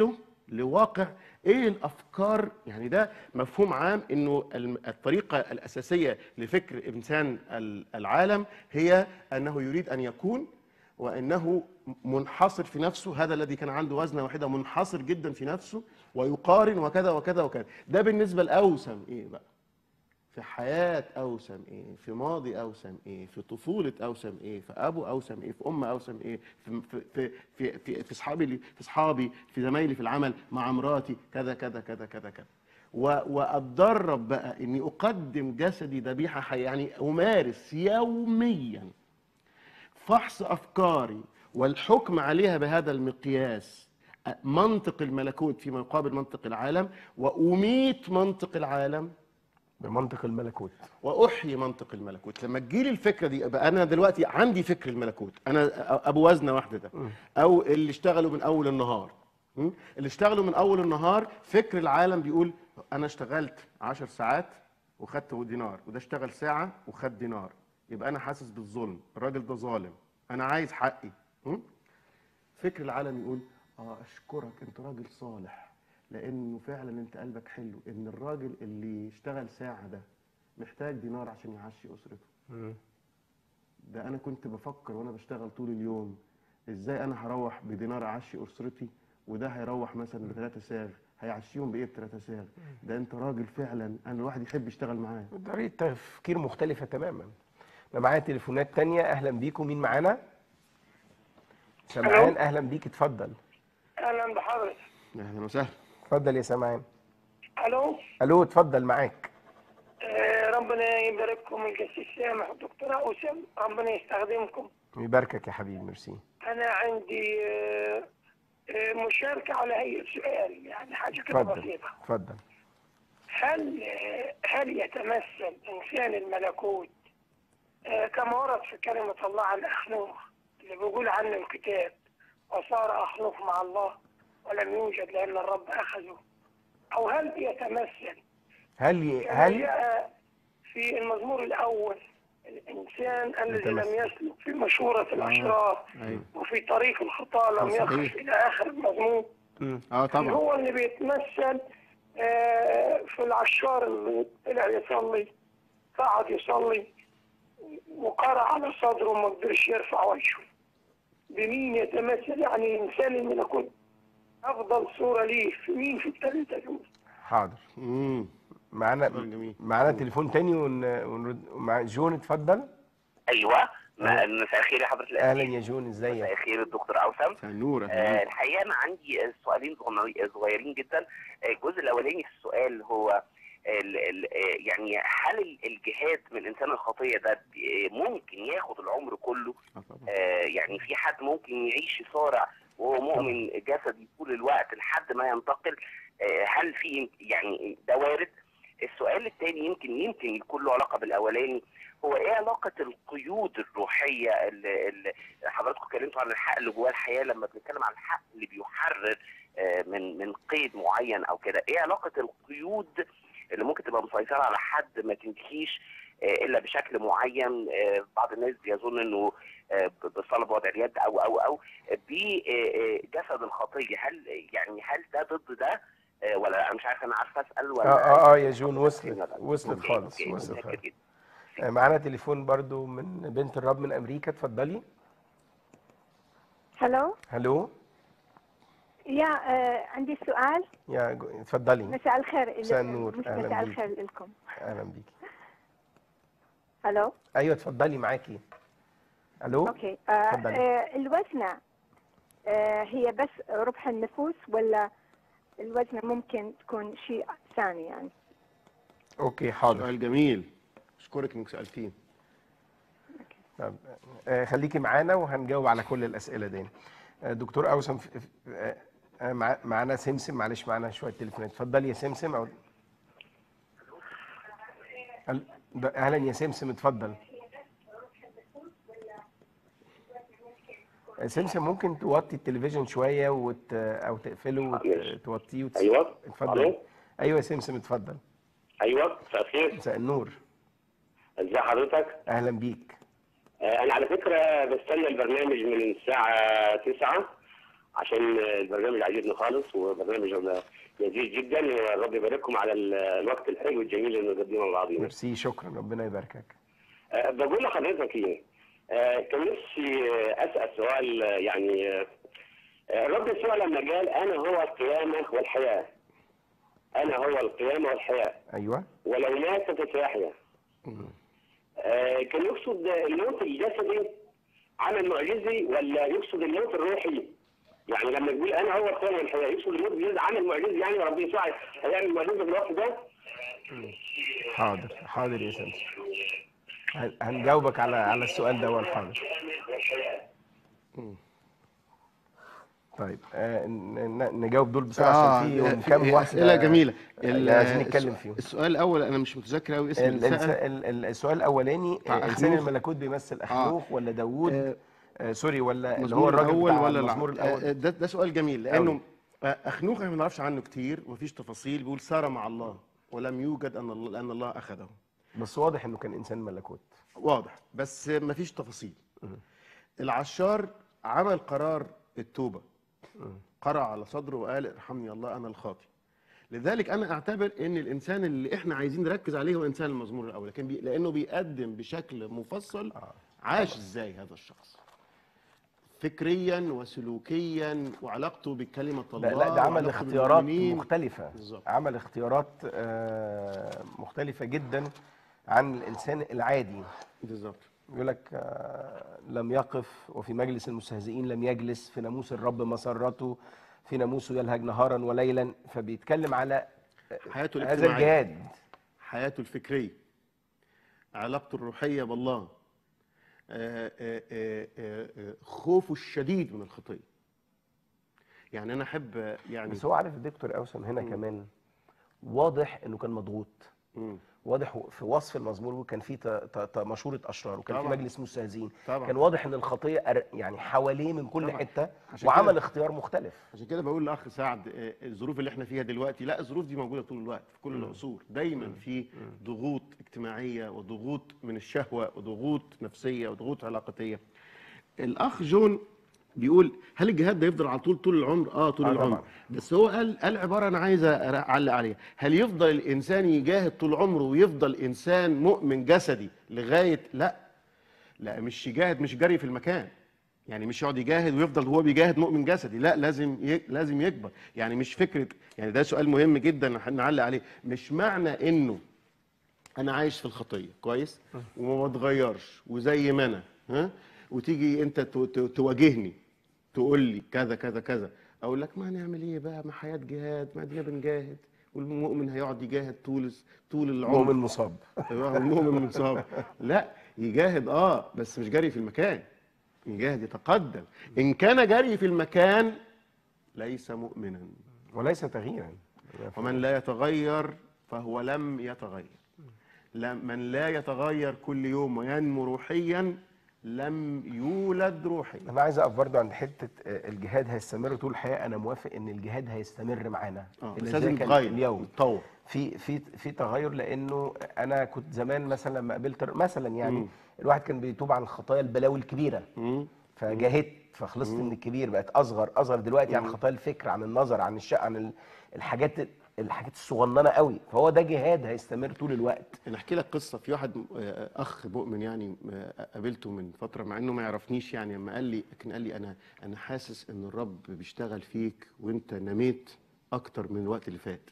S2: لواقع ايه الافكار يعني ده مفهوم عام انه الم- الطريقه الاساسيه لفكر انسان ال- العالم هي انه يريد ان يكون وانه منحصر في نفسه هذا الذي كان عنده وزنه واحده منحصر جدا في نفسه ويقارن وكذا وكذا وكذا ده بالنسبه لاوسم ايه بقى في حياة أوسم إيه في ماضي أوسم إيه في طفولة أوسم إيه في أبو أوسم إيه في أم أوسم إيه في في في في في, في أصحابي اللي- في أصحابي في زمايلي في العمل مع مراتي كذا كذا كذا كذا كذا و- وأتدرب بقى إني أقدم جسدي ذبيحة حية يعني أمارس يوميا فحص افكاري والحكم عليها بهذا المقياس منطق الملكوت في مقابل منطق العالم واميت منطق العالم
S1: بمنطق الملكوت
S2: واحيي منطق الملكوت لما تجيلي الفكره دي يبقى انا دلوقتي عندي فكر الملكوت انا ابو وزنه واحده ده او اللي اشتغلوا من اول النهار م? اللي اشتغلوا من اول النهار فكر العالم بيقول انا اشتغلت عشر ساعات وخدت دينار وده اشتغل ساعه وخد دينار يبقى انا حاسس بالظلم الراجل ده ظالم انا عايز حقي م? فكر العالم يقول اه اشكرك انت راجل صالح لانه فعلا انت قلبك حلو ان الراجل اللي اشتغل ساعه ده محتاج دينار عشان يعشي اسرته ده انا كنت بفكر وانا بشتغل طول اليوم ازاي انا هروح بدينار اعشي اسرتي وده هيروح مثلا بثلاثة ساغ هيعشيهم بايه بثلاثة ساغ ده انت راجل فعلا انا الواحد يحب يشتغل معاه
S1: طريقة تفكير مختلفة تماما أنا معايا تليفونات تانية أهلا بيكم مين معانا؟ سمعان أهلا بيك اتفضل
S4: اهلا بحضرتك
S2: اهلا وسهلا
S1: اتفضل يا سمعان
S4: الو
S1: ألو اتفضل معاك
S4: آه ربنا يبارككم القسيس سامح والدكتور اوسم ربنا يستخدمكم
S1: يباركك يا حبيبي ميرسي
S4: انا عندي آه آه مشاركه على هي سؤال يعني حاجه كده
S1: اتفضل
S4: بسيطه
S1: اتفضل
S4: هل آه هل يتمثل انسان الملكوت آه كما ورد في كلمه الله عن اخنوخ اللي بيقول عنه الكتاب وصار اخنوخ مع الله ولم يوجد لان الرب اخذه او هل بيتمثل
S1: هل ي...
S4: كما
S1: هل
S4: جاء في المزمور الأول الإنسان الذي لم
S1: يتمثل.
S4: يسلك في مشورة الأشرار
S2: ايوه
S4: وفي طريق الخطى لم
S2: صحيح.
S4: يخف إلى آخر المزمور
S1: مم.
S2: اه طبعا
S4: هو اللي بيتمثل آه، في العشار اللي طلع يصلي قعد يصلي وقرأ على صدره وما قدرش يرفع وجهه بمين يتمثل يعني إنسان الملكوت أفضل صورة ليه في مين في الثلاثة دول
S1: حاضر
S2: امم
S1: معانا
S2: سؤال جميل.
S1: معانا تليفون تاني ون... ونرد مع جون اتفضل
S5: ايوه ما- مساء الخير يا حضره
S1: اهلا
S5: الأمير.
S1: يا جون
S5: مساء
S1: ازيك
S5: الخير الدكتور اوسم
S2: مساء النور
S5: آه
S2: اهلا بيك.
S5: الحقيقه انا عندي آه، سؤالين صغنري- صغيرين جدا آه، الجزء الاولاني في السؤال هو ال ال آه، يعني هل ال- الجهاد من انسان الخطيه ده آه، ممكن ياخد العمر كله
S2: آه طبعا
S5: آه، يعني في حد ممكن يعيش يصارع وهو مؤمن جسدي طول الوقت لحد ما ينتقل آه، هل في يعني ده وارد السؤال الثاني يمكن يمكن يكون له علاقه بالاولاني هو ايه علاقه القيود الروحيه اللي, اللي حضراتكم اتكلمتوا عن الحق اللي جواه الحياه لما بنتكلم عن الحق اللي بيحرر آه، من من قيد معين او كده ايه علاقه القيود اللي ممكن تبقى مسيطره على حد ما تنتهيش آه، الا بشكل معين آه، بعض الناس بيظن انه آه، بالصلاه بوضع اليد او او او بجسد الخطيه هل يعني هل ده ضد ده آه، ولا لا؟ انا مش عارف انا عارف اسال
S1: اه
S5: ولا
S1: اه اه يا جون وصلت وصلت
S5: أوكي،
S1: خالص
S5: أوكي،
S1: وصلت
S5: متشكر
S1: خالص
S5: جدا.
S1: آه، معانا تليفون برضو من بنت الرب من امريكا اتفضلي
S6: هلو
S1: هلو
S6: يا آه عندي سؤال
S1: يا جو- اتفضلي
S6: مساء الخير
S1: مساء النور،
S6: مش
S1: أهلاً
S6: مساء
S1: بيك.
S6: الخير لكم
S1: اهلا بيكي
S6: هلو
S1: ايوه اتفضلي معاكي الو
S6: اوكي آه
S1: اتفضلي.
S6: آه الوزنة آه هي بس ربح النفوس ولا الوزنة ممكن تكون شيء ثاني يعني
S1: اوكي حاضر
S2: سؤال جميل اشكرك انك سالتين
S1: طب آه، خليكي معانا وهنجاوب على كل الاسئله دي آه، دكتور اوسم ف- ف- آه، آه، مع- معانا سمسم معلش معانا شويه تليفونات اتفضلي يا سمسم أو... هل- ده- اهلا يا سمسم اتفضل آه، سمسم ممكن توطي التلفزيون شويه وت... او تقفله وتوطيه وت...
S7: ايوه
S1: اتفضل
S7: الو
S1: ايوه يا سمسم اتفضل
S7: ايوه مساء الخير
S1: مساء النور
S7: ازي حضرتك
S1: اهلا بيك
S7: آه، انا على فكره بستنى البرنامج من الساعه 9 عشان البرنامج عجبني خالص وبرنامج لذيذ جدا ورب يبارككم على ال- الوقت الحلو الجميل اللي بنقضيه مع بعضينا.
S1: ميرسي شكرا ربنا يباركك
S7: أه، بقول لحضرتك ايه؟ أه، كان نفسي أه، اسال سؤال أه، يعني أه، الرب يسوع لما قال انا هو القيامه والحياه. انا هو القيامه والحياه
S1: ايوه
S7: ولو مات فسيحيا. آه، كان يقصد الموت الجسدي عمل معجزي ولا يقصد الموت الروحي؟ يعني لما يقول انا هو القيامه والحياه يقصد الموت الجسدي عمل معجزي يعني ربنا يسوع هيعمل معجزه في الوقت ده؟
S1: حاضر حاضر يا سمسم هن- هنجاوبك على على السؤال ده حاضر طيب آه ن- ن- نجاوب دول بسرعه عشان فيهم
S2: في-
S1: كام
S2: في
S1: واحده
S2: اسئله جميله
S1: اللي عايزين نتكلم فيهم
S2: السؤال الاول انا مش متذكر قوي اسم
S1: ال-
S2: اللي
S1: الس-
S2: سأل.
S1: ال- ال- السؤال الاولاني
S2: بتاع
S1: آه، انسان
S2: أخنوخ.
S1: الملكوت بيمثل اخنوخ ولا داوود
S2: آه،
S1: آه سوري ولا اللي هو
S2: المزمور
S1: الراجل
S2: الاول
S1: بتاع
S2: ولا
S1: المزمور
S2: الع- آه،
S1: الاول
S2: ده ده سؤال جميل لانه آه، اخنوخ احنا ما نعرفش عنه كتير ومفيش تفاصيل بيقول سار مع الله ولم يوجد ان الله لان الله اخذه
S1: بس واضح انه كان انسان ملكوت
S2: واضح بس مفيش تفاصيل العشار عمل قرار التوبه قرع على صدره وقال ارحمني الله انا الخاطي لذلك انا اعتبر ان الانسان اللي احنا عايزين نركز عليه هو انسان المزمور الاول لكن بي... لانه بيقدم بشكل مفصل عاش ازاي هذا الشخص فكريا وسلوكيا وعلاقته بكلمه الله
S1: لا, لا ده عمل
S2: وعلاقته
S1: اختيارات
S2: بالمؤمنين.
S1: مختلفة
S2: بالظبط.
S1: عمل اختيارات آه، مختلفة جدا عن الإنسان العادي
S2: بالظبط
S1: يقول لك آه، لم يقف وفي مجلس المستهزئين لم يجلس في ناموس الرب مسرته في ناموسه يلهج نهارا وليلا فبيتكلم على
S2: حياته
S1: هذا
S2: الاجتماعيه
S1: الجهاد
S2: حياته الفكريه علاقته الروحيه بالله آه، آه، آه، آه، آه، خوفه الشديد من الخطيه يعني انا احب آه، يعني
S1: بس هو عارف الدكتور أوسم هنا كمان واضح إنه كان مضغوط
S2: مم.
S1: واضح في وصف المزمور كان في ت- ت- ت- مشورة أشرار وكان في
S2: طبعاً.
S1: مجلس مستهزئين
S2: طبعاً.
S1: كان واضح إن الخطية أر- يعني حواليه من كل
S2: طبعاً.
S1: حتة
S2: عشان
S1: وعمل
S2: كده-
S1: اختيار مختلف
S2: عشان كده بقول لاخ سعد آه، الظروف اللي احنا فيها دلوقتي لا الظروف دي موجوده طول الوقت في كل العصور دايما في ضغوط اجتماعيه وضغوط من الشهوه وضغوط نفسيه وضغوط علاقاتيه الاخ جون بيقول هل الجهاد ده يفضل على طول طول العمر اه طول
S1: آه
S2: العمر
S1: طبعاً.
S2: بس هو قال قال عباره انا عايز اعلق عليها هل يفضل الانسان يجاهد طول عمره ويفضل انسان مؤمن جسدي لغايه لا لا مش يجاهد مش جري في المكان يعني مش يقعد يجاهد ويفضل هو بيجاهد مؤمن جسدي لا لازم ي... لازم يكبر يعني مش فكره يعني ده سؤال مهم جدا نعلق عليه مش معنى انه انا عايش في الخطيه كويس وما بتغيرش وزي ما انا ها وتيجي انت ت... ت... تواجهني تقول لي كذا كذا كذا اقول لك ما هنعمل ايه بقى ما حياه جهاد ما ادينا بنجاهد والمؤمن هيقعد يجاهد طول طول العمر
S1: مؤمن مصاب
S2: ايوه المؤمن مصاب لا يجاهد اه بس مش جري في المكان يجاهد يتقدم ان كان جري في المكان ليس مؤمنا
S1: وليس تغييرا
S2: ومن لا يتغير فهو لم يتغير لا- من لا يتغير كل يوم وينمو روحيا لم يولد روحيا
S1: انا عايز اقف برضه عند حته آه، الجهاد هيستمر طول الحياه انا موافق ان الجهاد هيستمر معانا
S2: اه
S1: إن
S2: بس
S1: زي
S2: لازم
S1: كان
S2: يتغير
S1: اليوم
S2: يتطور
S1: في في في تغير لانه انا كنت زمان مثلا لما قابلت مثلا يعني
S2: مم.
S1: الواحد كان بيتوب عن الخطايا البلاوي الكبيره
S2: مم.
S1: فجاهدت فخلصت من الكبير بقت اصغر اصغر دلوقتي عن خطايا الفكر عن النظر عن الشق عن ال- الحاجات الحاجات الصغننه قوي فهو ده جهاد هيستمر طول الوقت
S2: انا احكي لك قصه في واحد آه، اخ مؤمن يعني آه، قابلته من فتره مع انه ما يعرفنيش يعني لما قال لي لكن قال لي انا انا حاسس ان الرب بيشتغل فيك وانت نميت اكتر من الوقت اللي فات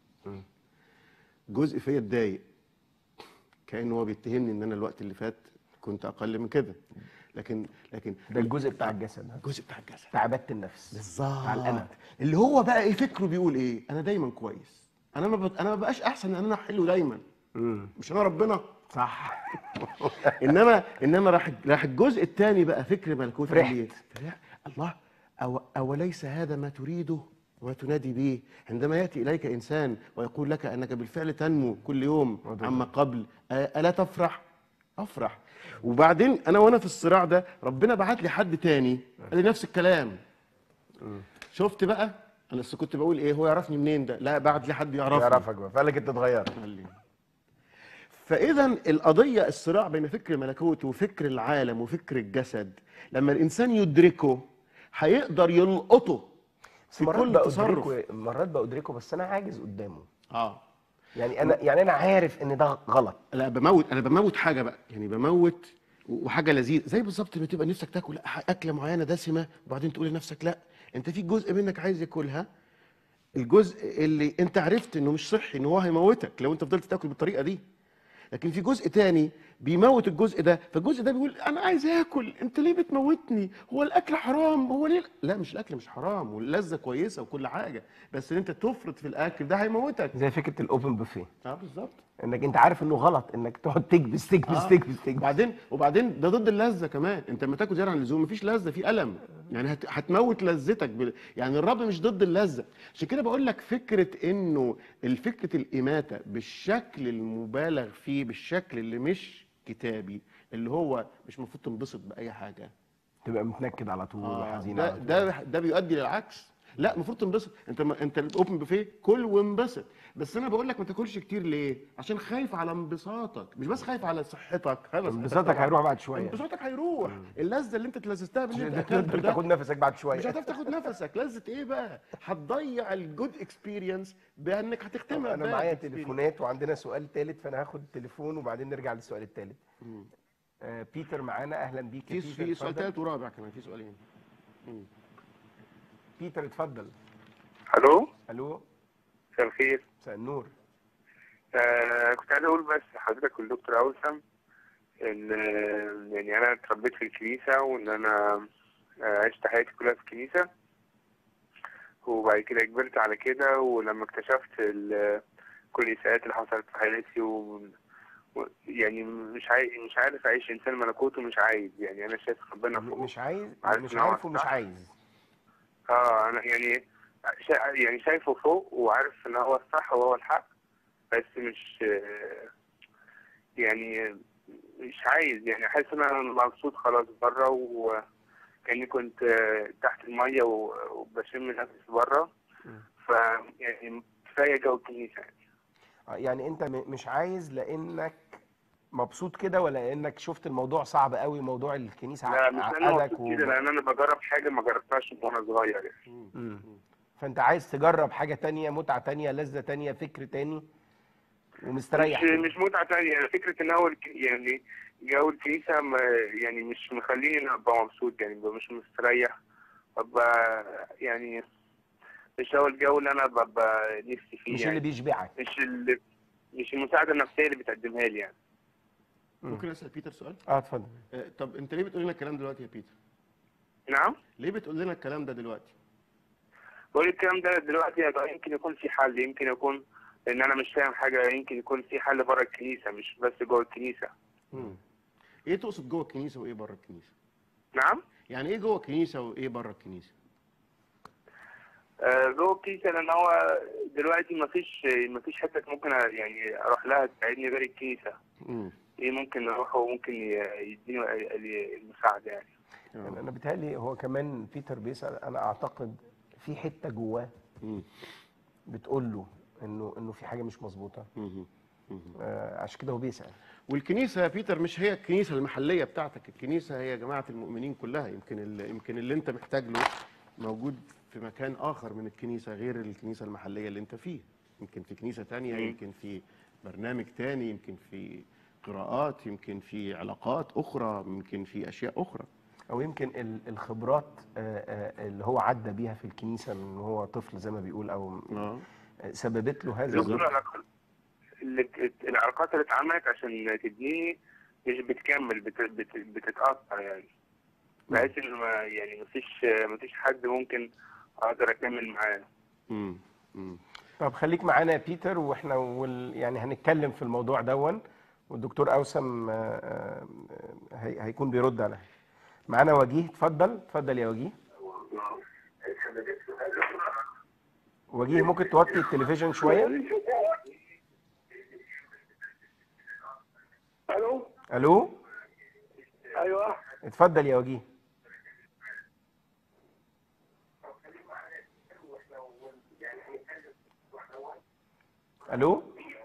S2: جزء فيا اتضايق كانه هو بيتهمني ان انا الوقت اللي فات كنت اقل من كده لكن لكن
S1: ده الجزء بتاع الجسد
S2: الجزء بتاع الجسد
S1: بتاع عباده النفس
S2: بالظبط
S1: بتاع الانا
S2: اللي هو بقى ايه فكره بيقول ايه انا دايما كويس انا ما بت... انا ما بقاش احسن ان انا حلو دايما مش انا ربنا
S1: صح
S2: انما انما راح راح الجزء الثاني بقى فكر ملكوت
S1: فرحت.
S2: عليه. فرح الله أو أوليس هذا ما تريده وما تنادي به عندما ياتي اليك انسان ويقول لك انك بالفعل تنمو كل يوم عما قبل أ- الا تفرح افرح وبعدين انا وانا في الصراع ده ربنا بعت لي حد تاني قال لي نفس الكلام شفت بقى انا لسه كنت بقول ايه هو يعرفني منين ده لا بعت لي حد يعرفني
S1: يعرفك بقى فقال لك انت اتغيرت
S2: قال لي. فاذا القضيه الصراع بين فكر الملكوت وفكر العالم وفكر الجسد لما الانسان يدركه هيقدر يلقطه
S1: بس
S2: في
S1: مرات
S2: كل
S1: بقى
S2: تصرف
S1: أدركه مرات بقى أدركه بس أنا عاجز قدامه
S2: اه
S1: يعني أنا يعني أنا عارف إن ده غلط
S2: لا بموت انا بموت حاجه بقى يعني بموت وحاجه لذيذه زي بالظبط لما تبقى نفسك تاكل اكله معينه دسمه وبعدين تقول لنفسك لا انت في جزء منك عايز ياكلها الجزء اللي انت عرفت انه مش صحي ان هو هيموتك لو انت فضلت تاكل بالطريقه دي لكن في جزء تاني بيموت الجزء ده فالجزء ده بيقول انا عايز اكل انت ليه بتموتني هو الاكل حرام هو ليه لا مش الاكل مش حرام واللذه كويسه وكل حاجه بس ان انت تفرط في الاكل ده هيموتك
S1: زي فكرة الأوبن بوفيه
S2: اه بالظبط
S1: إنك أنت عارف إنه غلط إنك تقعد تكبس تكبس
S2: آه.
S1: تكبس تكبس
S2: وبعدين وبعدين ده ضد اللذه كمان انت لما تاكل زياده عن اللزوم مفيش لذه في الم يعني هت هتموت لذتك بال... يعني الرب مش ضد اللذه عشان كده بقول لك فكره انه الفكره الاماته بالشكل المبالغ فيه بالشكل اللي مش كتابي اللي هو مش المفروض تنبسط باي حاجه
S1: تبقى متنكد على طول
S2: آه،
S1: وحزين
S2: ده
S1: على طول
S2: ده ده بيؤدي للعكس لا المفروض تنبسط انت ما انت الاوبن بوفيه كل وانبسط بس انا بقول لك ما تاكلش كتير ليه عشان خايف على انبساطك مش بس خايف على صحتك خايف على صحتك
S1: انبساطك
S2: طبعاً.
S1: هيروح بعد شوية
S2: انبساطك هيروح اللذه اللي انت اتلذذتها باللي انت
S1: تقدر
S2: اكلته
S1: تاخد
S2: ده
S1: نفسك بعد شوية
S2: مش هتعرف تاخد نفسك لذه ايه بقى هتضيع الجود اكسبيرينس بانك هتختمها
S1: انا
S2: bad
S1: معايا
S2: experience.
S1: تليفونات وعندنا سؤال ثالث فانا هاخد تليفون وبعدين نرجع للسؤال الثالث آه بيتر معانا اهلا بيك يا
S2: في
S1: بيتر
S2: في سؤال
S1: اتفضل.
S2: ثالث ورابع كمان في سؤالين
S1: بيتر اتفضل
S8: الو
S1: الو
S8: مساء الخير
S1: مساء النور
S8: آه كنت عايز اقول بس لحضرتك والدكتور اوسم ان آه، يعني انا اتربيت في الكنيسه وان انا آه، عشت حياتي كلها في الكنيسه وبعد كده كبرت على كده ولما اكتشفت ال- كل الاساءات اللي حصلت في حياتي و و- يعني مش عايز مش عارف اعيش انسان ملكوت ومش عايز يعني انا شايف ربنا فوق
S1: مش عايز
S8: عارف
S1: مش
S8: إن هو
S1: عارف ومش
S8: صح.
S1: عايز
S8: اه انا يعني شا... يعني شايفه فوق وعارف ان هو الصح وهو الحق بس مش آه، يعني مش عايز يعني حاسس ان انا مبسوط خلاص بره وكاني كنت آه، تحت الميه و- وبشم نفسي بره ف يعني كفايه جو الكنيسه يعني.
S1: آه، يعني انت م- مش عايز لانك مبسوط كده ولا لانك شفت الموضوع صعب قوي موضوع الكنيسه
S8: لا
S1: ع-
S8: مش انا
S1: عقدك
S8: مبسوط
S1: و...
S8: كده لان انا بجرب حاجه ما جربتهاش من وانا صغير يعني
S1: مم. فانت عايز تجرب حاجه تانية متعه تانية لذه تانية فكر تاني ومستريح
S8: مش
S1: كده.
S8: مش متعه تانية يعني فكره ان هو الك- يعني جو الكنيسه ما يعني مش مخليني إن ابقى مبسوط يعني ببقى مش مستريح ببقى يعني مش هو الجو اللي انا ببقى نفسي فيه
S1: مش
S8: يعني
S1: اللي بيشبعك
S8: مش اللي مش المساعده النفسيه اللي بتقدمها لي يعني
S2: ممكن اسال بيتر سؤال
S1: اه اتفضل
S2: آه، طب انت ليه بتقول لنا الكلام دلوقتي يا بيتر
S8: نعم
S2: ليه بتقول لنا الكلام ده دلوقتي
S8: بقول الكلام ده دلوقتي يبقى يمكن يكون في حل يمكن يكون ان انا مش فاهم حاجه يمكن يكون في حل بره الكنيسه مش بس جوه الكنيسه
S2: مم. ايه تقصد جوه الكنيسه وايه بره الكنيسه
S8: نعم
S2: يعني ايه جوه الكنيسه وايه بره الكنيسه
S8: آه، جوه الكنيسه لان هو دلوقتي ما فيش ما فيش حته ممكن أ- يعني اروح لها تساعدني غير الكنيسه
S2: مم.
S8: ايه ممكن اروح وممكن ي- يديني المساعده يعني
S1: يعني انا بيتهيألي هو كمان بيتر بيسأل انا اعتقد في حته جواه
S2: مم.
S1: بتقول له انه انه في حاجه مش مظبوطه
S2: مم. مم.
S1: آه عشان كده هو بيسأل
S2: والكنيسه يا بيتر مش هي الكنيسه المحليه بتاعتك الكنيسه هي جماعه المؤمنين كلها يمكن ال- يمكن اللي انت محتاج له موجود في مكان اخر من الكنيسه غير الكنيسه المحليه اللي انت فيه يمكن في كنيسه تانية يمكن في برنامج تاني يمكن في قراءات يمكن في علاقات اخرى يمكن في اشياء اخرى
S1: او يمكن ال- الخبرات آه، آه، اللي هو عدى بيها في الكنيسه من هو طفل زي ما بيقول او
S2: اه
S1: آه، سببت له هذا
S8: دكتور العلاقات اللي العلاقات اللي اتعملت عشان تديني مش بتكمل بت... بت... بتتأثر يعني بحيث ان ما يعني مفيش مفيش حد ممكن اقدر اكمل معاه
S2: مم. مم.
S1: طب خليك معانا يا بيتر واحنا وال... يعني هنتكلم في الموضوع دون والدكتور اوسم آه، آه، هي... هيكون بيرد على معانا وجيه اتفضل اتفضل يا وجيه وجيه ممكن توطي التلفزيون شويه
S4: الو
S1: الو
S4: ايوه
S1: اتفضل يا وجيه الو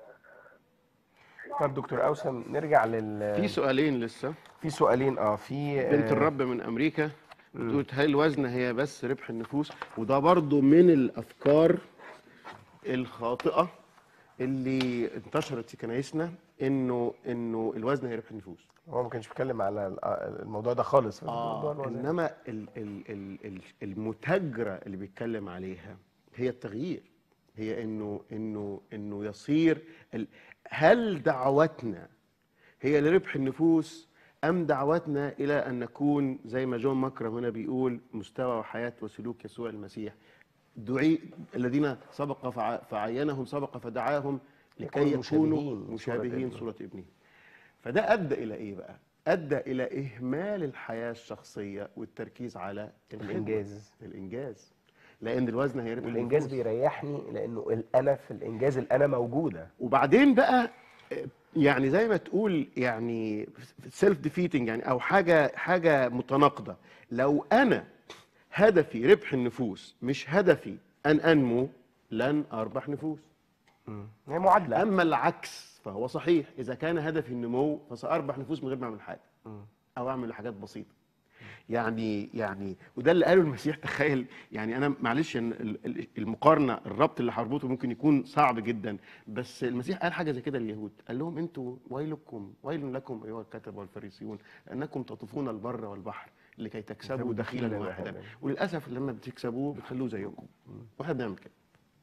S1: طب دكتور اوسم نرجع لل
S2: في سؤالين لسه
S1: في سؤالين اه في
S2: بنت
S1: آه،
S2: الرب من امريكا بتقول هل الوزن هي بس ربح النفوس وده برضو من الافكار الخاطئه اللي انتشرت في كنايسنا انه انه الوزن هي ربح النفوس
S1: هو ما كانش بيتكلم على ال- آه، الموضوع ده خالص في موضوع
S2: آه
S1: الوزن.
S2: انما ال ال ال ال المتاجره اللي بيتكلم عليها هي التغيير هي انه انه انه يصير ال هل دعوتنا هي لربح النفوس ام دعوتنا الى ان نكون زي ما جون مكرم هنا بيقول مستوى وحياه وسلوك يسوع المسيح دعي الذين سبق فع- فعينهم سبق فدعاهم لكي
S1: يكونوا
S2: يكونوا
S1: مشابهين لصورة
S2: مشابهين
S1: ابنه.
S2: صوره ابنه فده ادى الى ايه بقى ادى الى اهمال الحياه الشخصيه والتركيز على الخدمة،
S1: الإنجاز.
S2: الانجاز لان الوزن هيربح
S1: والانجاز
S2: النفوس.
S1: بيريحني لانه الانا في الانجاز الانا موجوده
S2: وبعدين بقى آه، يعني زي ما تقول يعني سيلف ديفيتنج يعني او حاجه حاجه متناقضه لو انا هدفي ربح النفوس مش هدفي ان انمو لن اربح نفوس
S1: هي معادله
S2: اما العكس فهو صحيح اذا كان هدفي النمو فساربح نفوس من غير ما اعمل حاجه او اعمل حاجات بسيطه يعني يعني وده اللي قاله المسيح تخيل يعني انا معلش إن ال- ال- المقارنه الربط اللي هربطه ممكن يكون صعب جدا بس المسيح قال حاجه زي كده لليهود قال لهم انتوا ويلكم ويل لكم ايها الكتبه والفريسيون لانكم تطوفون البر والبحر لكي تكسبوا
S1: تكسبوا
S2: دخيلا
S1: دخيلاً
S2: واحدا
S1: واحداً.
S2: وللاسف لما بتكسبوه بتخلوه زيكم واحنا بنعمل كده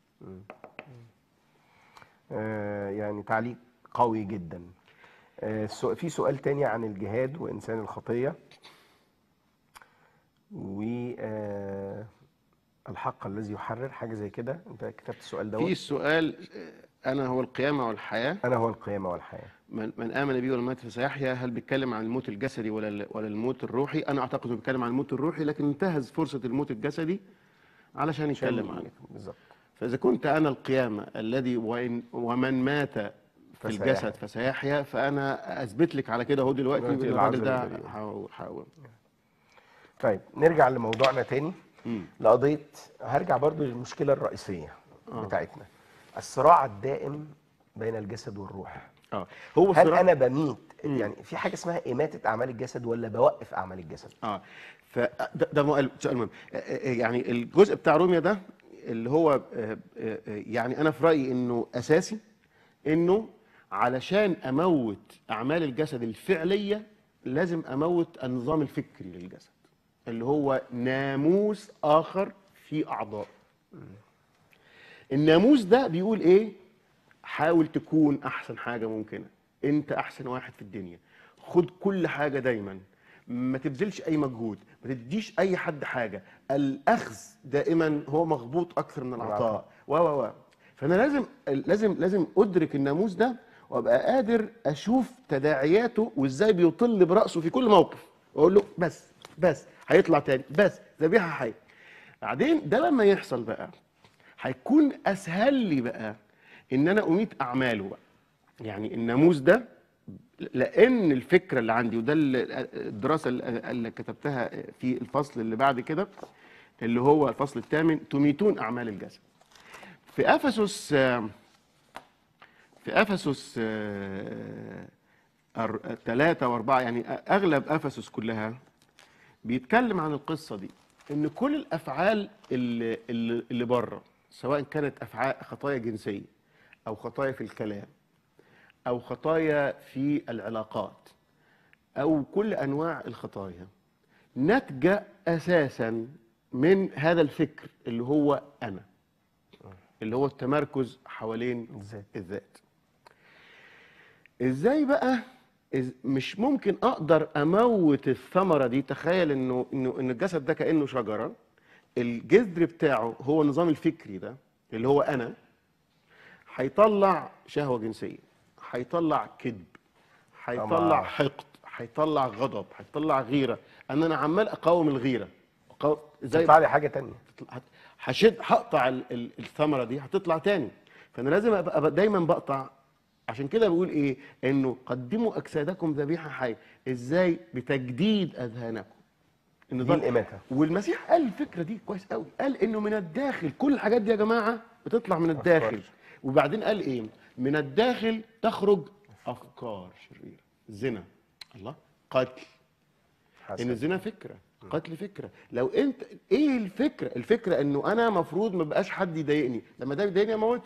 S1: آه يعني تعليق قوي جدا آه سو- في سؤال تاني عن الجهاد وانسان الخطيه و آه الحق الذي يحرر حاجه زي كده انت كتبت السؤال
S2: في
S1: دوت
S2: السؤال آه، انا هو القيامه والحياه
S1: انا هو القيامه والحياه
S2: من, من امن بي ولم يمت فسيحيا هل بيتكلم عن الموت الجسدي ولا ال- ولا الموت الروحي انا اعتقد انه بيتكلم عن الموت الروحي لكن انتهز فرصه الموت الجسدي علشان يتكلم عنه
S1: بالظبط
S2: فاذا كنت انا القيامه الذي وإن ومن مات في
S1: فسيحيا.
S2: الجسد فسيحيا فانا اثبت لك على كده اهو دلوقتي
S1: دلوقتي
S2: بان الراجل
S1: العذراء
S2: ده
S1: البريئة.
S2: حاول حاول
S1: طيب نرجع لموضوعنا تاني
S2: مم.
S1: لقضيه هرجع برضو للمشكله الرئيسيه
S2: آه.
S1: بتاعتنا الصراع الدائم بين الجسد والروح
S2: اه هو
S1: هل
S2: صراع-
S1: انا بميت
S2: مم.
S1: يعني في حاجه اسمها اماته اعمال الجسد ولا بوقف اعمال الجسد
S2: اه فده ده مؤل- سؤال مهم آه، آه، يعني الجزء بتاع روميا ده اللي هو آه، آه، آه، يعني انا في رايي انه اساسي انه علشان اموت اعمال الجسد الفعليه لازم اموت النظام الفكري للجسد اللي هو ناموس اخر في اعضاء الناموس ده بيقول ايه حاول تكون احسن حاجه ممكنه انت احسن واحد في الدنيا خد كل حاجه دايما ما تبذلش اي مجهود ما تديش اي حد حاجه الاخذ دائما هو مغبوط اكثر من العطاء و و و فانا لازم لازم لازم ادرك الناموس ده وابقى قادر اشوف تداعياته وازاي بيطل براسه في كل موقف واقول له بس بس هيطلع تاني بس ذبيحه حي بعدين ده لما يحصل بقى هيكون اسهل لي بقى ان انا اميت اعماله بقى يعني الناموس ده لان الفكره اللي عندي وده ال- الدراسه اللي اللي كتبتها في الفصل اللي بعد كده اللي هو الفصل الثامن تميتون اعمال الجسد في افسس آه، في افسس آه، أر- ثلاثة وأربعة يعني أغلب أفسس كلها بيتكلم عن القصة دي إن كل الأفعال اللي, اللي, اللي بره سواء كانت أفعال خطايا جنسية أو خطايا في الكلام أو خطايا في العلاقات أو كل أنواع الخطايا ناتجة أساسا من هذا الفكر اللي هو أنا اللي هو التمركز حوالين
S1: الذات.
S2: الذات ازاي بقى إز مش ممكن اقدر اموت الثمره دي تخيل انه انه ان الجسد ده كانه شجره الجذر بتاعه هو النظام الفكري ده اللي هو انا هيطلع شهوه جنسيه هيطلع كذب هيطلع
S1: طمع.
S2: حقد هيطلع غضب هيطلع غيره ان انا عمال اقاوم الغيره أقاوم- ازاي
S1: تطلع لي حاجه تانية
S2: هت- هشد هقطع ال- ال- الثمره دي هتطلع تاني فانا لازم ابقى أبقى دايما بقطع عشان كده بقول ايه انه قدموا اجسادكم ذبيحه حيه ازاي بتجديد اذهانكم
S1: دي
S2: النظام
S1: الاماته
S2: والمسيح قال الفكره دي كويس قوي قال انه من الداخل كل الحاجات دي يا جماعه بتطلع من الداخل وبعدين قال ايه من الداخل تخرج افكار شريره زنا الله قتل ان
S1: حسن.
S2: الزنا فكره قتل فكره لو انت ايه الفكره الفكره انه انا مفروض ما بقاش حد يضايقني لما ده بيضايقني اموته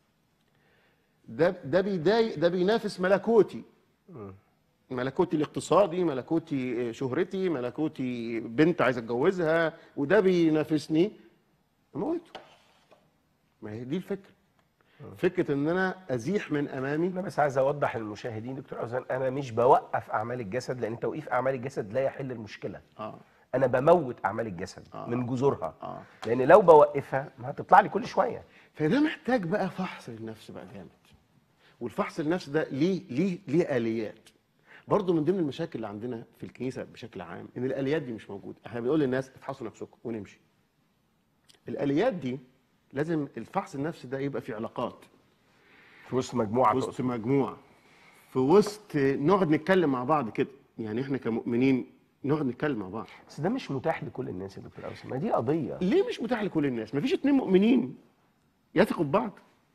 S2: ده ده بيضايق ده بينافس ملكوتي ملكوتي الاقتصادي ملكوتي شهرتي ملكوتي بنت عايز اتجوزها وده بينافسني اموته ما هي دي الفكره فكره ان انا ازيح من امامي
S1: انا بس عايز اوضح للمشاهدين دكتور اوزان انا مش بوقف اعمال الجسد لان توقيف اعمال الجسد لا يحل المشكله
S2: اه
S1: انا بموت اعمال الجسد
S2: آه.
S1: من جذورها
S2: آه.
S1: لان لو بوقفها ما هتطلع لي كل شويه
S2: فده محتاج بقى فحص للنفس بقى جامد والفحص للنفس ده ليه ليه ليه اليات برضه من ضمن المشاكل اللي عندنا في الكنيسه بشكل عام ان الاليات دي مش موجوده احنا بنقول للناس افحصوا نفسكم ونمشي الاليات دي لازم الفحص النفسي ده يبقى في علاقات
S1: في وسط مجموعه
S2: في وسط
S1: تقصد.
S2: مجموعه في وسط نقعد نتكلم مع بعض كده يعني احنا كمؤمنين نقعد نتكلم مع بعض
S1: بس ده مش متاح لكل الناس يا دكتور اوسان ما دي قضيه
S2: ليه مش متاح لكل الناس مفيش اتنين مؤمنين يثقوا ببعض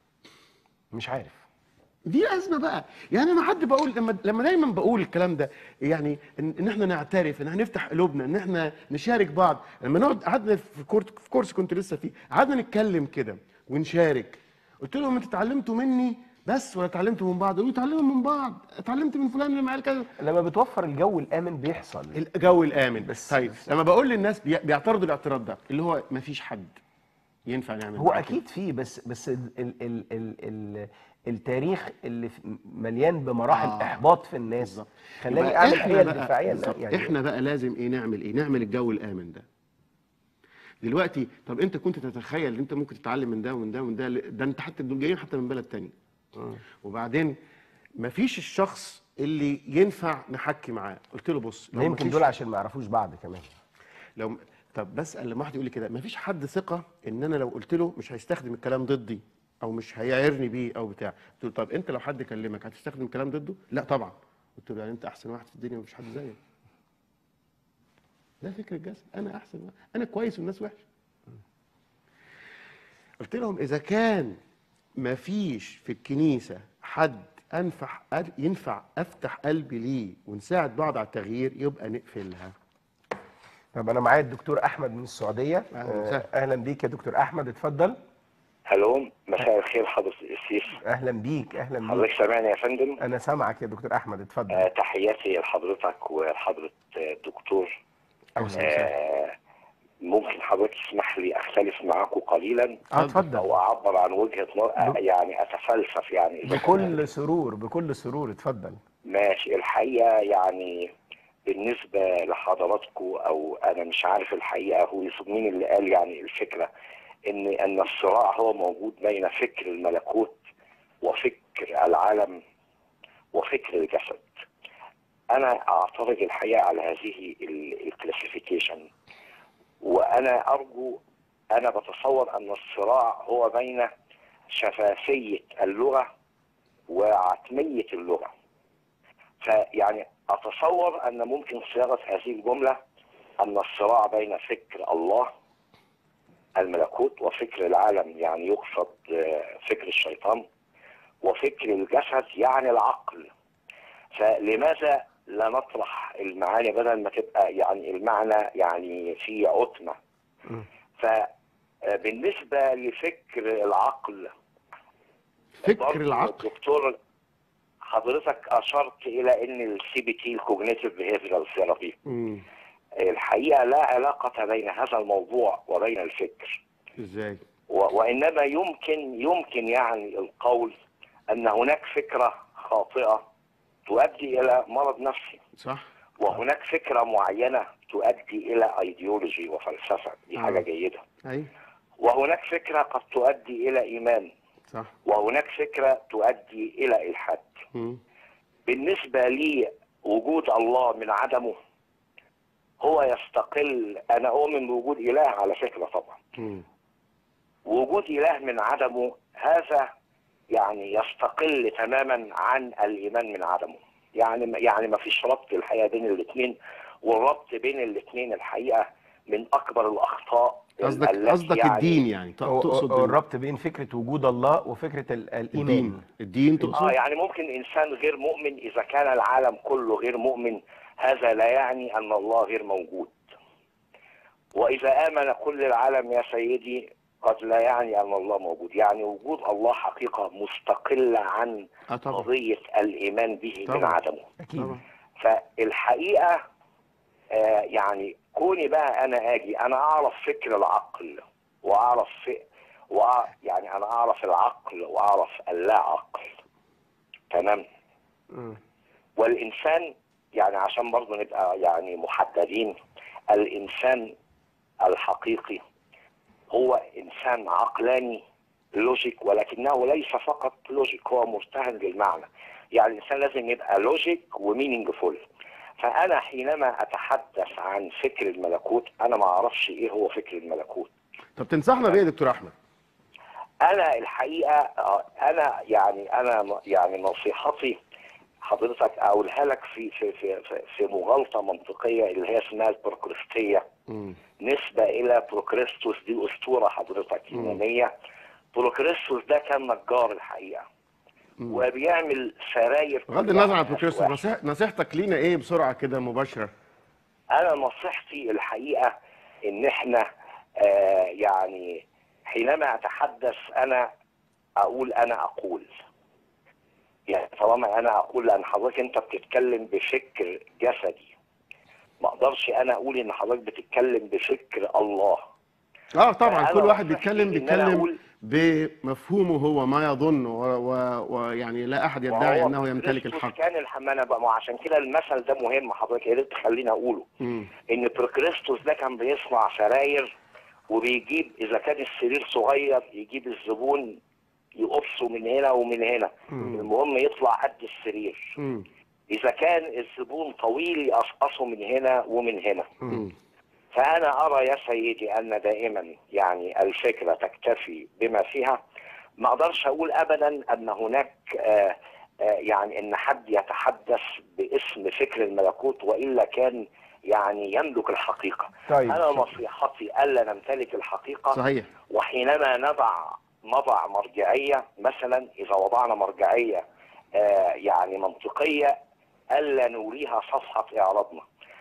S1: مش عارف
S2: دي ازمه بقى يعني انا حد بقول لما لما دايما بقول الكلام ده يعني ان, إن احنا نعترف ان هنفتح قلوبنا ان احنا نشارك بعض لما نقعد قعدنا في كورس في كورس كنت لسه فيه قعدنا نتكلم كده ونشارك قلت لهم انتوا اتعلمتوا مني بس ولا اتعلمتوا من بعض؟ قالوا لي اتعلمنا من بعض اتعلمت من فلان لما قال كذا
S1: لما بتوفر الجو الامن بيحصل
S2: الجو الامن
S1: بس-
S2: بس طيب
S1: بس-
S2: لما بقول للناس بي- بيعترضوا الاعتراض ده اللي هو ما فيش حد ينفع نعمل
S1: هو
S2: معاه كده.
S1: اكيد فيه بس بس ال ال ال ال ال التاريخ اللي في- مليان بمراحل
S2: آه.
S1: احباط في الناس
S2: بالظبط.
S1: خلاني
S2: يبقى
S1: اعمل
S2: إحنا
S1: حيل
S2: بقى-
S1: دفاعيه
S2: بالظبط.
S1: يعني
S2: احنا بقى لازم ايه نعمل ايه نعمل الجو الامن ده دلوقتي طب انت كنت تتخيل ان انت ممكن تتعلم من ده ومن ده ومن ده ده انت حتى دول جايين حتى من بلد تاني وبعدين مفيش الشخص اللي ينفع نحكي معاه قلت له بص لو
S1: يمكن
S2: مفيش-
S1: دول عشان ما يعرفوش بعض كمان
S2: لو طب بسال لما واحد يقول لي كده مفيش حد ثقه ان انا لو قلت له مش هيستخدم الكلام ضدي او مش هيعيرني بيه او بتاع قلت له طب انت لو حد كلمك هتستخدم الكلام ضده لا طبعا قلت له يعني انت احسن واحد في الدنيا ومفيش حد زيك ده فكر الجسد انا احسن واحد. انا كويس والناس وحشه قلت لهم اذا كان مفيش في الكنيسه حد انفع قل- ينفع افتح قلبي ليه ونساعد بعض على التغيير يبقى نقفلها
S1: طب انا معايا الدكتور احمد من السعوديه
S2: أهلاً
S1: آه،
S2: وسهلاً.
S1: اهلا بيك يا دكتور احمد اتفضل
S9: الو مساء الخير حضرة القسيس
S1: اهلا بيك اهلا بيك
S9: حضرتك سامعني يا فندم
S1: انا سامعك يا دكتور احمد اتفضل
S9: آه تحياتي لحضرتك ولحضرة آه، الدكتور
S1: أهلاً وسهلاً.
S9: آه ممكن حضرتك تسمح لي اختلف معاكم قليلا
S1: اه اتفضل
S9: او اعبر عن وجهة نظر آه، يعني اتفلسف يعني إذا
S1: بكل سرور بكل سرور اتفضل
S9: ماشي الحقيقة يعني بالنسبة لحضراتكم أو أنا مش عارف الحقيقة هو يوسف مين اللي قال يعني الفكرة إن أن الصراع هو موجود بين فكر الملكوت وفكر العالم وفكر الجسد أنا أعترض الحقيقة على هذه الكلاسيفيكيشن وأنا أرجو أنا بتصور أن الصراع هو بين شفافية اللغة وعتمية اللغة فيعني أتصور أن ممكن صياغة هذه الجملة أن الصراع بين فكر الله الملكوت وفكر العالم يعني يقصد آه، فكر الشيطان وفكر الجسد يعني العقل فلماذا لا نطرح المعاني بدل ما تبقى يعني المعنى يعني في عتمة فبالنسبة لفكر العقل
S2: فكر
S9: برضو
S2: العقل
S9: الدكتور حضرتك اشرت الى ان السي بي تي الكوجنيتيف بيهيفيرال ثيرابي
S2: مم.
S9: الحقيقه لا علاقه بين هذا الموضوع وبين الفكر
S2: ازاي
S9: و- وانما يمكن يمكن يعني القول ان هناك فكره خاطئه تؤدي الى مرض نفسي
S2: صح
S9: وهناك فكره معينه تؤدي الى ايديولوجي وفلسفه دي حاجه
S2: آه.
S9: جيده
S2: اي
S9: وهناك فكره قد تؤدي الى ايمان
S2: صح
S9: وهناك فكره تؤدي الى الحاد
S2: مم.
S9: بالنسبة لي وجود الله من عدمه هو يستقل أنا أؤمن بوجود إله على فكرة طبعا
S2: مم.
S9: وجود إله من عدمه هذا يعني يستقل تماما عن الإيمان من عدمه يعني يعني ما فيش ربط الحقيقة بين الاثنين والربط بين الاثنين الحقيقة من أكبر الأخطاء
S2: قصدك
S9: التي
S2: قصدك
S9: يعني
S2: الدين يعني ت-
S1: هو-
S2: تقصد
S1: هو
S2: ال-
S1: الربط بين فكره وجود الله وفكره ال- الايمان
S2: الدين الدين
S9: اه
S2: تقصد
S9: يعني ممكن انسان غير مؤمن اذا كان العالم كله غير مؤمن هذا لا يعني ان الله غير موجود واذا امن كل العالم يا سيدي قد لا يعني ان الله موجود يعني وجود الله حقيقه مستقله عن
S2: اه طبعا
S9: قضيه الايمان به من
S2: طبعا.
S9: عدمه
S1: اكيد
S2: طبعا
S9: فالحقيقه آه يعني كوني بقى انا اجي انا اعرف فكر العقل واعرف ف... وأع... يعني انا اعرف العقل واعرف اللا عقل تمام
S1: مم.
S9: والانسان يعني عشان برضه نبقى يعني محددين الانسان الحقيقي هو انسان عقلاني لوجيك ولكنه ليس فقط لوجيك هو مرتهن للمعنى يعني الانسان لازم يبقى لوجيك ومينينجفول فانا حينما اتحدث عن فكر الملكوت انا ما اعرفش ايه هو فكر الملكوت
S2: طب تنصحنا بايه يا دكتور احمد
S9: انا الحقيقه آه، انا يعني انا يعني نصيحتي حضرتك اقولها لك في في في في, في مغالطه منطقيه اللي هي اسمها البروكريستيه
S2: مم.
S9: نسبه الى بروكريستوس دي اسطوره حضرتك يونانيه بروكريستوس ده كان نجار الحقيقه وبيعمل سراير
S2: بغض
S9: كلها
S2: النظر عن
S9: ناس
S2: بروكريستوس
S9: واحد.
S2: نصيح- نصيحتك لينا ايه بسرعه كده مباشره
S9: انا نصيحتي الحقيقه ان احنا آه يعني حينما اتحدث انا اقول انا اقول يعني طالما انا اقول لان حضرتك انت بتتكلم بفكر جسدي ما اقدرش انا اقول ان حضرتك بتتكلم بفكر الله
S2: اه طبعا
S9: أنا
S2: كل واحد
S9: نصيحتي
S2: بيتكلم
S9: إن أنا
S2: بيتكلم
S9: أقول-
S2: بمفهومه هو ما يظن ويعني و... ويعني لا احد يدعي
S9: وهو
S2: انه يمتلك
S9: كريستوس
S2: الحق
S9: كان الحمانه بقى ما هو عشان كده المثل ده مهم حضرتك يا ريت تخليني اقوله
S2: مم.
S9: ان بروكريستوس ده كان بيصنع سراير وبيجيب اذا كان السرير صغير يجيب الزبون يقصه من هنا ومن هنا المهم يطلع قد السرير
S2: مم.
S9: اذا كان الزبون طويل يقصقصه من هنا ومن هنا
S2: مم.
S9: فانا ارى يا سيدي ان دائما يعني الفكره تكتفي بما فيها ما اقدرش اقول ابدا ان هناك آه آه يعني ان حد يتحدث باسم فكر الملكوت والا كان يعني يملك الحقيقه
S1: طيب
S9: انا نصيحتي الا نمتلك الحقيقه
S2: صحيح
S9: وحينما نضع نضع مرجعيه مثلا اذا وضعنا مرجعيه آه يعني منطقيه الا نوليها صفحه اعراضنا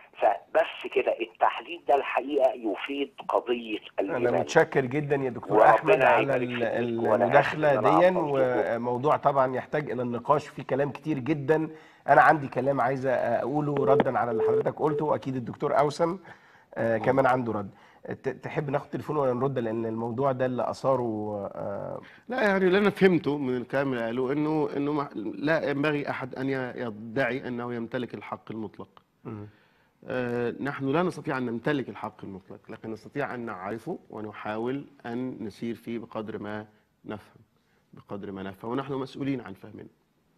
S9: فبس كده التحديد ده الحقيقه يفيد قضيه
S1: انا
S9: الايمان
S1: متشكر جدا يا دكتور
S9: وربنا
S1: احمد على
S9: يبارك
S1: ال-
S9: فيك وأنا
S1: المداخله
S9: آسف إن أنا
S1: دي
S9: عطلتكم.
S1: وموضوع طبعا يحتاج الى النقاش فيه كلام كتير جدا انا عندي كلام عايز اقوله ردا على اللي حضرتك قلته واكيد الدكتور اوسم آه كمان عنده رد ت- تحب ناخد تليفون ولا نرد لان الموضوع ده اللي اثاره آه
S2: لا يعني اللي انا فهمته من الكلام اللي قالوه انه انه ما- لا ينبغي احد ان ي- يدعي انه يمتلك الحق المطلق
S1: مم.
S2: آه، نحن لا نستطيع أن نمتلك الحق المطلق لكن نستطيع أن نعرفه ونحاول أن نسير فيه بقدر ما نفهم بقدر ما نفهم ونحن مسؤولين عن فهمنا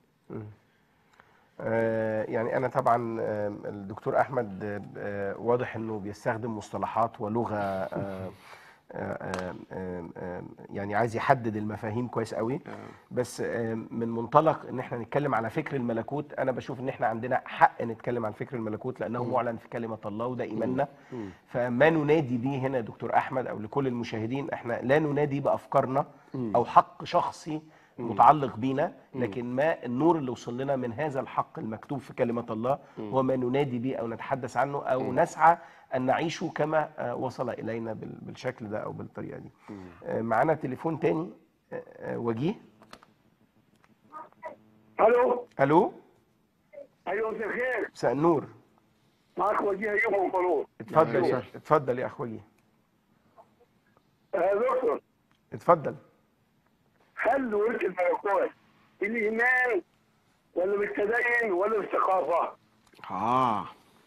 S1: آه، يعني انا طبعا آه، الدكتور احمد آه، آه، واضح انه بيستخدم مصطلحات ولغه آه، آه، آه، آه، يعني عايز يحدد المفاهيم كويس قوي بس آه، من منطلق ان احنا نتكلم على فكر الملكوت انا بشوف ان احنا عندنا حق نتكلم عن فكر الملكوت لانه معلن في كلمه الله وده ايماننا فما ننادي به هنا يا دكتور احمد او لكل المشاهدين احنا لا ننادي بافكارنا او حق شخصي متعلق بينا لكن ما النور اللي وصل لنا من هذا الحق المكتوب في كلمة الله هو ما ننادي به أو نتحدث عنه أو نسعى أن نعيشه كما آه، وصل إلينا بال- بالشكل ده أو بالطريقة دي آه، معانا تليفون تاني آه، آه، وجيه
S4: الو
S1: ألو
S4: ايوه مساء الخير
S1: مساء النور
S4: معك وجيه ايوب من فلوس
S1: اتفضل يا
S2: أهلا
S1: اتفضل يا أخ وجيه
S4: آه دكتور
S1: اتفضل
S4: هل ورث الملكوت بالايمان ولا بالتدين ولا بالثقافه؟
S2: آه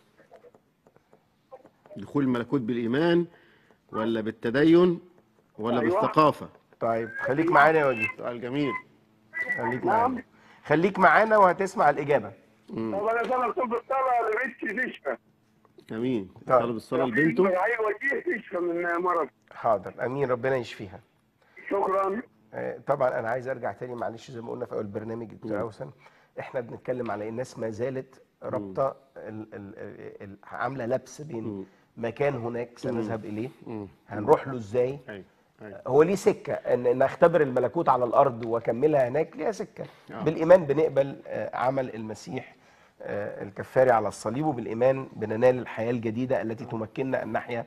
S2: دخول الملكوت بالإيمان ولا بالتدين ولا
S4: أيوة.
S2: بالثقافة
S1: طيب خليك معانا يا وجيه
S2: سؤال جميل
S1: خليك معانا خليك معانا وهتسمع الإجابة
S4: طب انا طلب طب الصلاه لبنتي تشفى
S2: جميل
S1: طيب.
S2: طلب الصلاة لبنته
S4: عايز وجيه تشفى من مرض
S1: حاضر أمين ربنا يشفيها
S4: شكرا
S1: آه، طبعا انا عايز ارجع تاني معلش زي ما قلنا في اول برنامج دكتور اوسن احنا بنتكلم على الناس ما زالت رابطه ال- ال- ال- عامله لبس بين مكان هناك سنذهب اليه هنروح له ازاي
S2: أيوة. أيوة.
S1: هو ليه سكه ان نختبر الملكوت على الارض واكملها هناك ليها سكه
S2: آه.
S1: بالايمان بنقبل آه، عمل المسيح آه، الكفاري على الصليب وبالايمان بننال الحياه الجديده التي تمكننا ان نحيا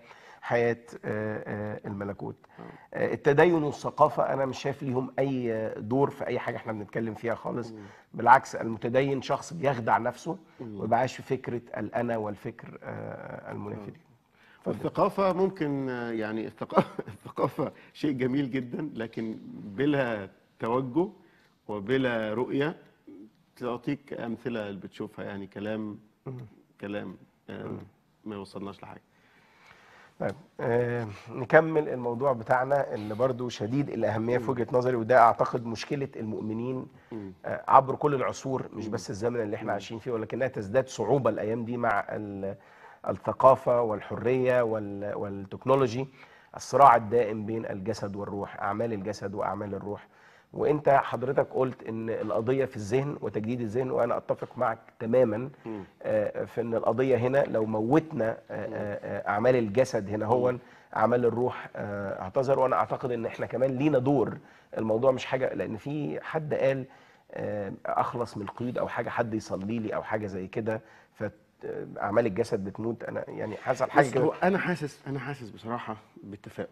S1: حياه آه، آه، الملكوت آه، التدين والثقافه انا مش شايف ليهم اي دور في اي حاجه احنا بنتكلم فيها خالص بالعكس المتدين شخص بيخدع نفسه ويبقى عايش في فكره الانا والفكر آه، المنافي ليه.
S2: والثقافة ممكن آه، يعني الثقافة الثقافة شيء جميل جدا لكن بلا توجه وبلا رؤية تعطيك أمثلة اللي بتشوفها يعني كلام كلام آه، ما يوصلناش لحاجة
S1: طيب آه نكمل الموضوع بتاعنا اللي برضو شديد الأهمية في وجهة نظري وده أعتقد مشكلة المؤمنين آه عبر كل العصور مش بس الزمن اللي احنا عايشين فيه ولكنها تزداد صعوبة الأيام دي مع ال- الثقافة والحرية وال- والتكنولوجي الصراع الدائم بين الجسد والروح أعمال الجسد وأعمال الروح وانت حضرتك قلت ان القضيه في الذهن وتجديد الذهن وانا اتفق معك تماما آه، في ان القضيه هنا لو موتنا آه، آه، آه، اعمال الجسد هنا هو اعمال الروح آه، هتظهر وانا اعتقد ان احنا كمان لينا دور الموضوع مش حاجه لان في حد قال آه، اخلص من القيود او حاجه حد يصلي لي او حاجه زي كده فاعمال الجسد بتموت انا يعني حصل حاجه
S2: بص
S1: كده
S2: هو انا حاسس انا حاسس بصراحه بالتفاؤل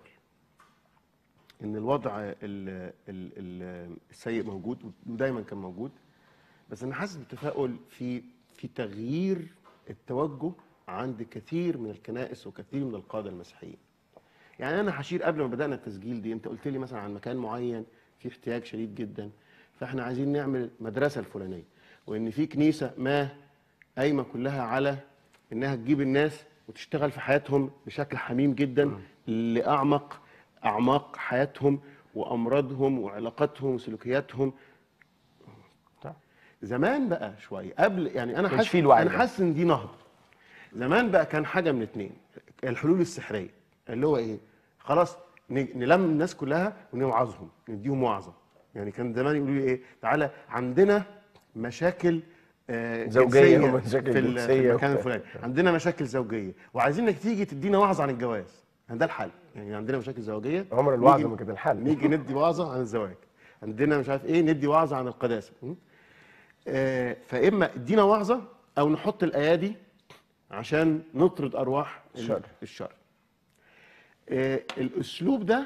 S2: ان الوضع ال ال ال السيء موجود ودايما كان موجود بس انا حاسس بالتفاؤل في في تغيير التوجه عند كثير من الكنائس وكثير من القاده المسيحيين يعني انا هشير قبل ما بدانا التسجيل دي انت قلت لي مثلا عن مكان معين في احتياج شديد جدا فاحنا عايزين نعمل مدرسه الفلانيه وان في كنيسه ما قايمه كلها على انها تجيب الناس وتشتغل في حياتهم بشكل حميم جدا لاعمق اعماق حياتهم وامراضهم وعلاقاتهم وسلوكياتهم
S1: صح.
S2: زمان بقى شويه قبل يعني انا
S1: كانش
S2: حاسس
S1: فيه الوعي
S2: انا
S1: ده.
S2: حاسس ان دي نهضه زمان بقى كان حاجه من اتنين الحلول السحريه اللي هو ايه خلاص ن- نلم الناس كلها ونوعظهم نديهم وعظه يعني كان زمان يقولوا لي ايه تعالى عندنا مشاكل آه،
S1: زوجية
S2: جنسية
S1: ومشاكل
S2: في ال-
S1: جنسية
S2: في المكان
S1: وبتاع.
S2: الفلاني عندنا مشاكل زوجيه وعايزينك تيجي تدينا وعظه عن الجواز يعني ده الحل يعني عندنا مشاكل زوجيه
S1: عمر الوعظ
S2: نيجي-
S1: ما كانت الحل
S2: نيجي ندي وعظه عن الزواج عندنا مش عارف ايه ندي وعظه عن القداسه م? آه، فاما ادينا وعظه او نحط الايادي عشان نطرد ارواح ال-
S1: الشر.
S2: الشر آه، الاسلوب ده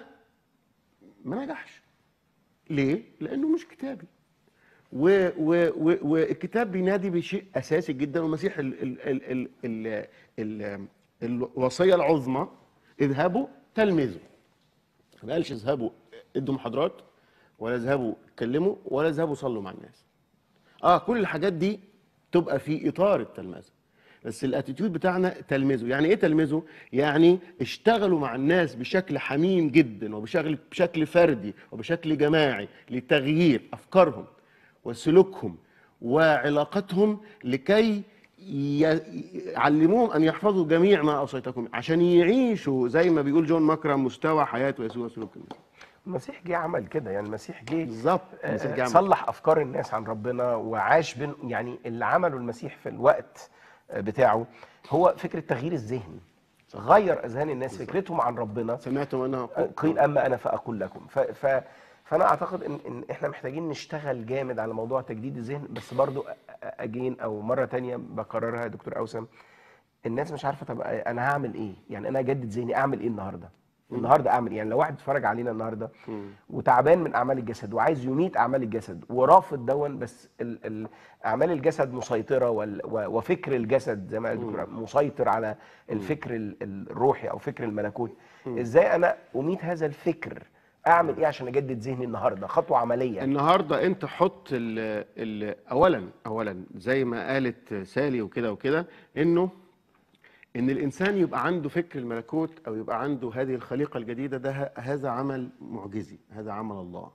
S2: ما نجحش ليه لانه مش كتابي و و و والكتاب بينادي بشيء اساسي جدا والمسيح ال ال ال ال ال ال الوصيه العظمى اذهبوا تلمذوا ما قالش اذهبوا ادوا محاضرات ولا اذهبوا اتكلموا ولا اذهبوا صلوا مع الناس اه كل الحاجات دي تبقى في اطار التلمذه بس الاتيتيود بتاعنا تلمذوا يعني ايه تلمذوا يعني اشتغلوا مع الناس بشكل حميم جدا وبشكل بشكل فردي وبشكل جماعي لتغيير افكارهم وسلوكهم وعلاقتهم لكي ي- يعلموهم ان يحفظوا جميع ما اوصيتكم عشان يعيشوا زي ما بيقول جون ماكرم مستوى حياه ويسوع سلوك الناس
S1: المسيح جه عمل كده يعني المسيح جه
S2: بالظبط المسيح
S1: آه،
S2: جه عمل
S1: صلح افكار الناس عن ربنا وعاش بين يعني اللي عمله المسيح في الوقت آه، بتاعه هو فكره تغيير الذهن غير اذهان الناس فكرتهم عن ربنا
S2: سمعتم انه
S1: قيل اما انا فاقول لكم ف ف فانا اعتقد ان ان احنا محتاجين نشتغل جامد على موضوع تجديد الذهن بس برضو أ- أ- اجين او مره تانية بكررها يا دكتور اوسم الناس مش عارفه طب انا هعمل ايه يعني انا اجدد ذهني اعمل ايه النهارده النهارده اعمل ايه يعني لو واحد اتفرج علينا النهارده وتعبان من اعمال الجسد وعايز يميت اعمال الجسد ورافض دون بس ال ال اعمال الجسد مسيطره وال و- وفكر الجسد زي ما قال الدكتور مسيطر على الفكر ال- الروحي او فكر الملكوت ازاي انا اميت هذا الفكر اعمل ايه عشان اجدد ذهني النهارده خطوه عمليه
S2: النهارده انت حط ال ال اولا اولا زي ما قالت سالي وكده وكده انه ان الانسان يبقى عنده فكر الملكوت او يبقى عنده هذه الخليقه الجديده ده ه- هذا عمل معجزي هذا عمل الله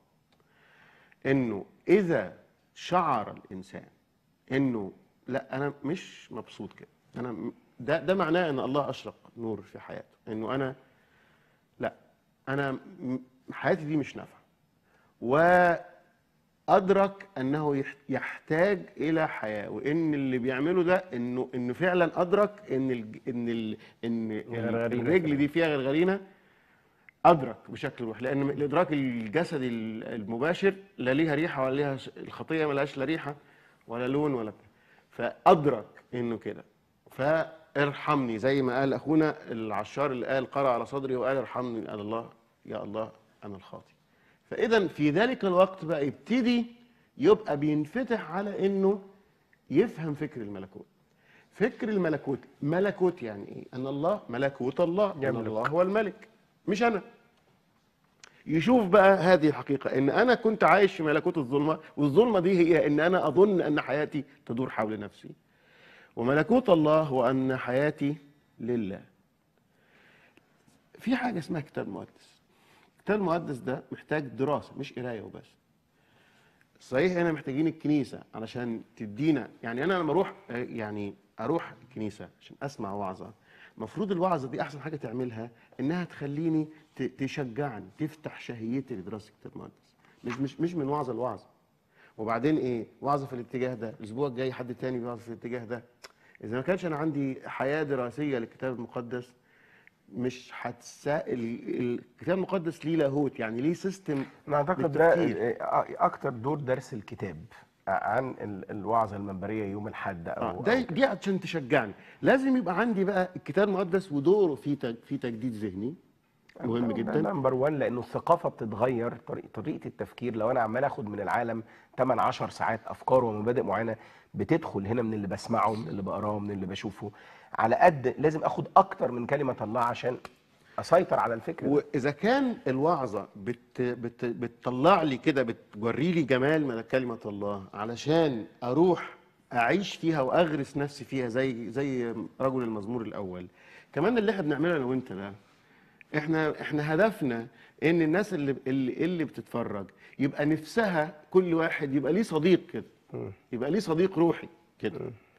S2: انه اذا شعر الانسان انه لا انا مش مبسوط كده انا م- ده ده معناه ان الله اشرق نور في حياته انه انا لا انا م- حياتي دي مش نافعه وادرك انه يح- يحتاج الى حياه وان اللي بيعمله ده انه انه فعلا ادرك ان ال ان ال ان ال-
S1: غرغرينة
S2: الرجل دي فيها غرغرينه ادرك بشكل روحي لان الادراك الجسدي ال- المباشر لا ليها ريحه ولا ليها ش- الخطيه ما لهاش لا ريحه ولا لون ولا بتاع فادرك انه كده ارحمني زي ما قال اخونا العشار اللي قال قرأ على صدري وقال ارحمني قال الله يا الله انا الخاطئ فاذا في ذلك الوقت بقى يبتدي يبقى بينفتح على انه يفهم فكر الملكوت فكر الملكوت ملكوت يعني ايه ان الله ملكوت الله ان
S1: يملك.
S2: الله هو الملك مش انا يشوف بقى هذه الحقيقة إن أنا كنت عايش في ملكوت الظلمة والظلمة دي هي إن أنا أظن أن حياتي تدور حول نفسي وملكوت الله هو أن حياتي لله في حاجة اسمها كتاب مقدس الكتاب المقدس ده محتاج دراسة مش قراية وبس صحيح احنا محتاجين الكنيسة علشان تدينا يعني أنا لما أروح آه، يعني أروح الكنيسة عشان أسمع وعظة المفروض الوعظة دي أحسن حاجة تعملها إنها تخليني ت- تشجعني تفتح شهيتي لدراسة الكتاب المقدس مش مش مش من وعظة لوعظة وبعدين ايه وعظه في الاتجاه ده الاسبوع الجاي حد تاني بيوعظ في الاتجاه ده اذا ما كانش انا عندي حياه دراسيه للكتاب المقدس مش هتسائل الكتاب المقدس ليه لاهوت يعني ليه سيستم
S1: انا اعتقد ده
S2: بالتفكير.
S1: اكتر دور درس الكتاب عن ال- الوعظه المنبريه يوم الاحد او
S2: آه، ده
S1: أو-
S2: دي عشان تشجعني لازم يبقى عندي بقى الكتاب المقدس ودوره في تج- في تجديد ذهني مهم جدا
S1: نمبر 1 لانه الثقافه بتتغير طريق طريقه التفكير لو انا عمال اخد من العالم 8 10 ساعات افكار ومبادئ معينه بتدخل هنا من اللي بسمعه من اللي بقراه من اللي بشوفه على قد لازم اخد اكتر من كلمه الله عشان اسيطر على الفكر ده.
S2: واذا كان الوعظه بت بت بتطلع لي كده بتوري لي جمال من كلمه الله علشان اروح اعيش فيها واغرس نفسي فيها زي زي رجل المزمور الاول كمان اللي احنا بنعمله انا وانت ده احنا احنا هدفنا ان الناس اللي اللي, اللي بتتفرج يبقى نفسها كل واحد يبقى ليه صديق كده يبقى ليه صديق روحي كده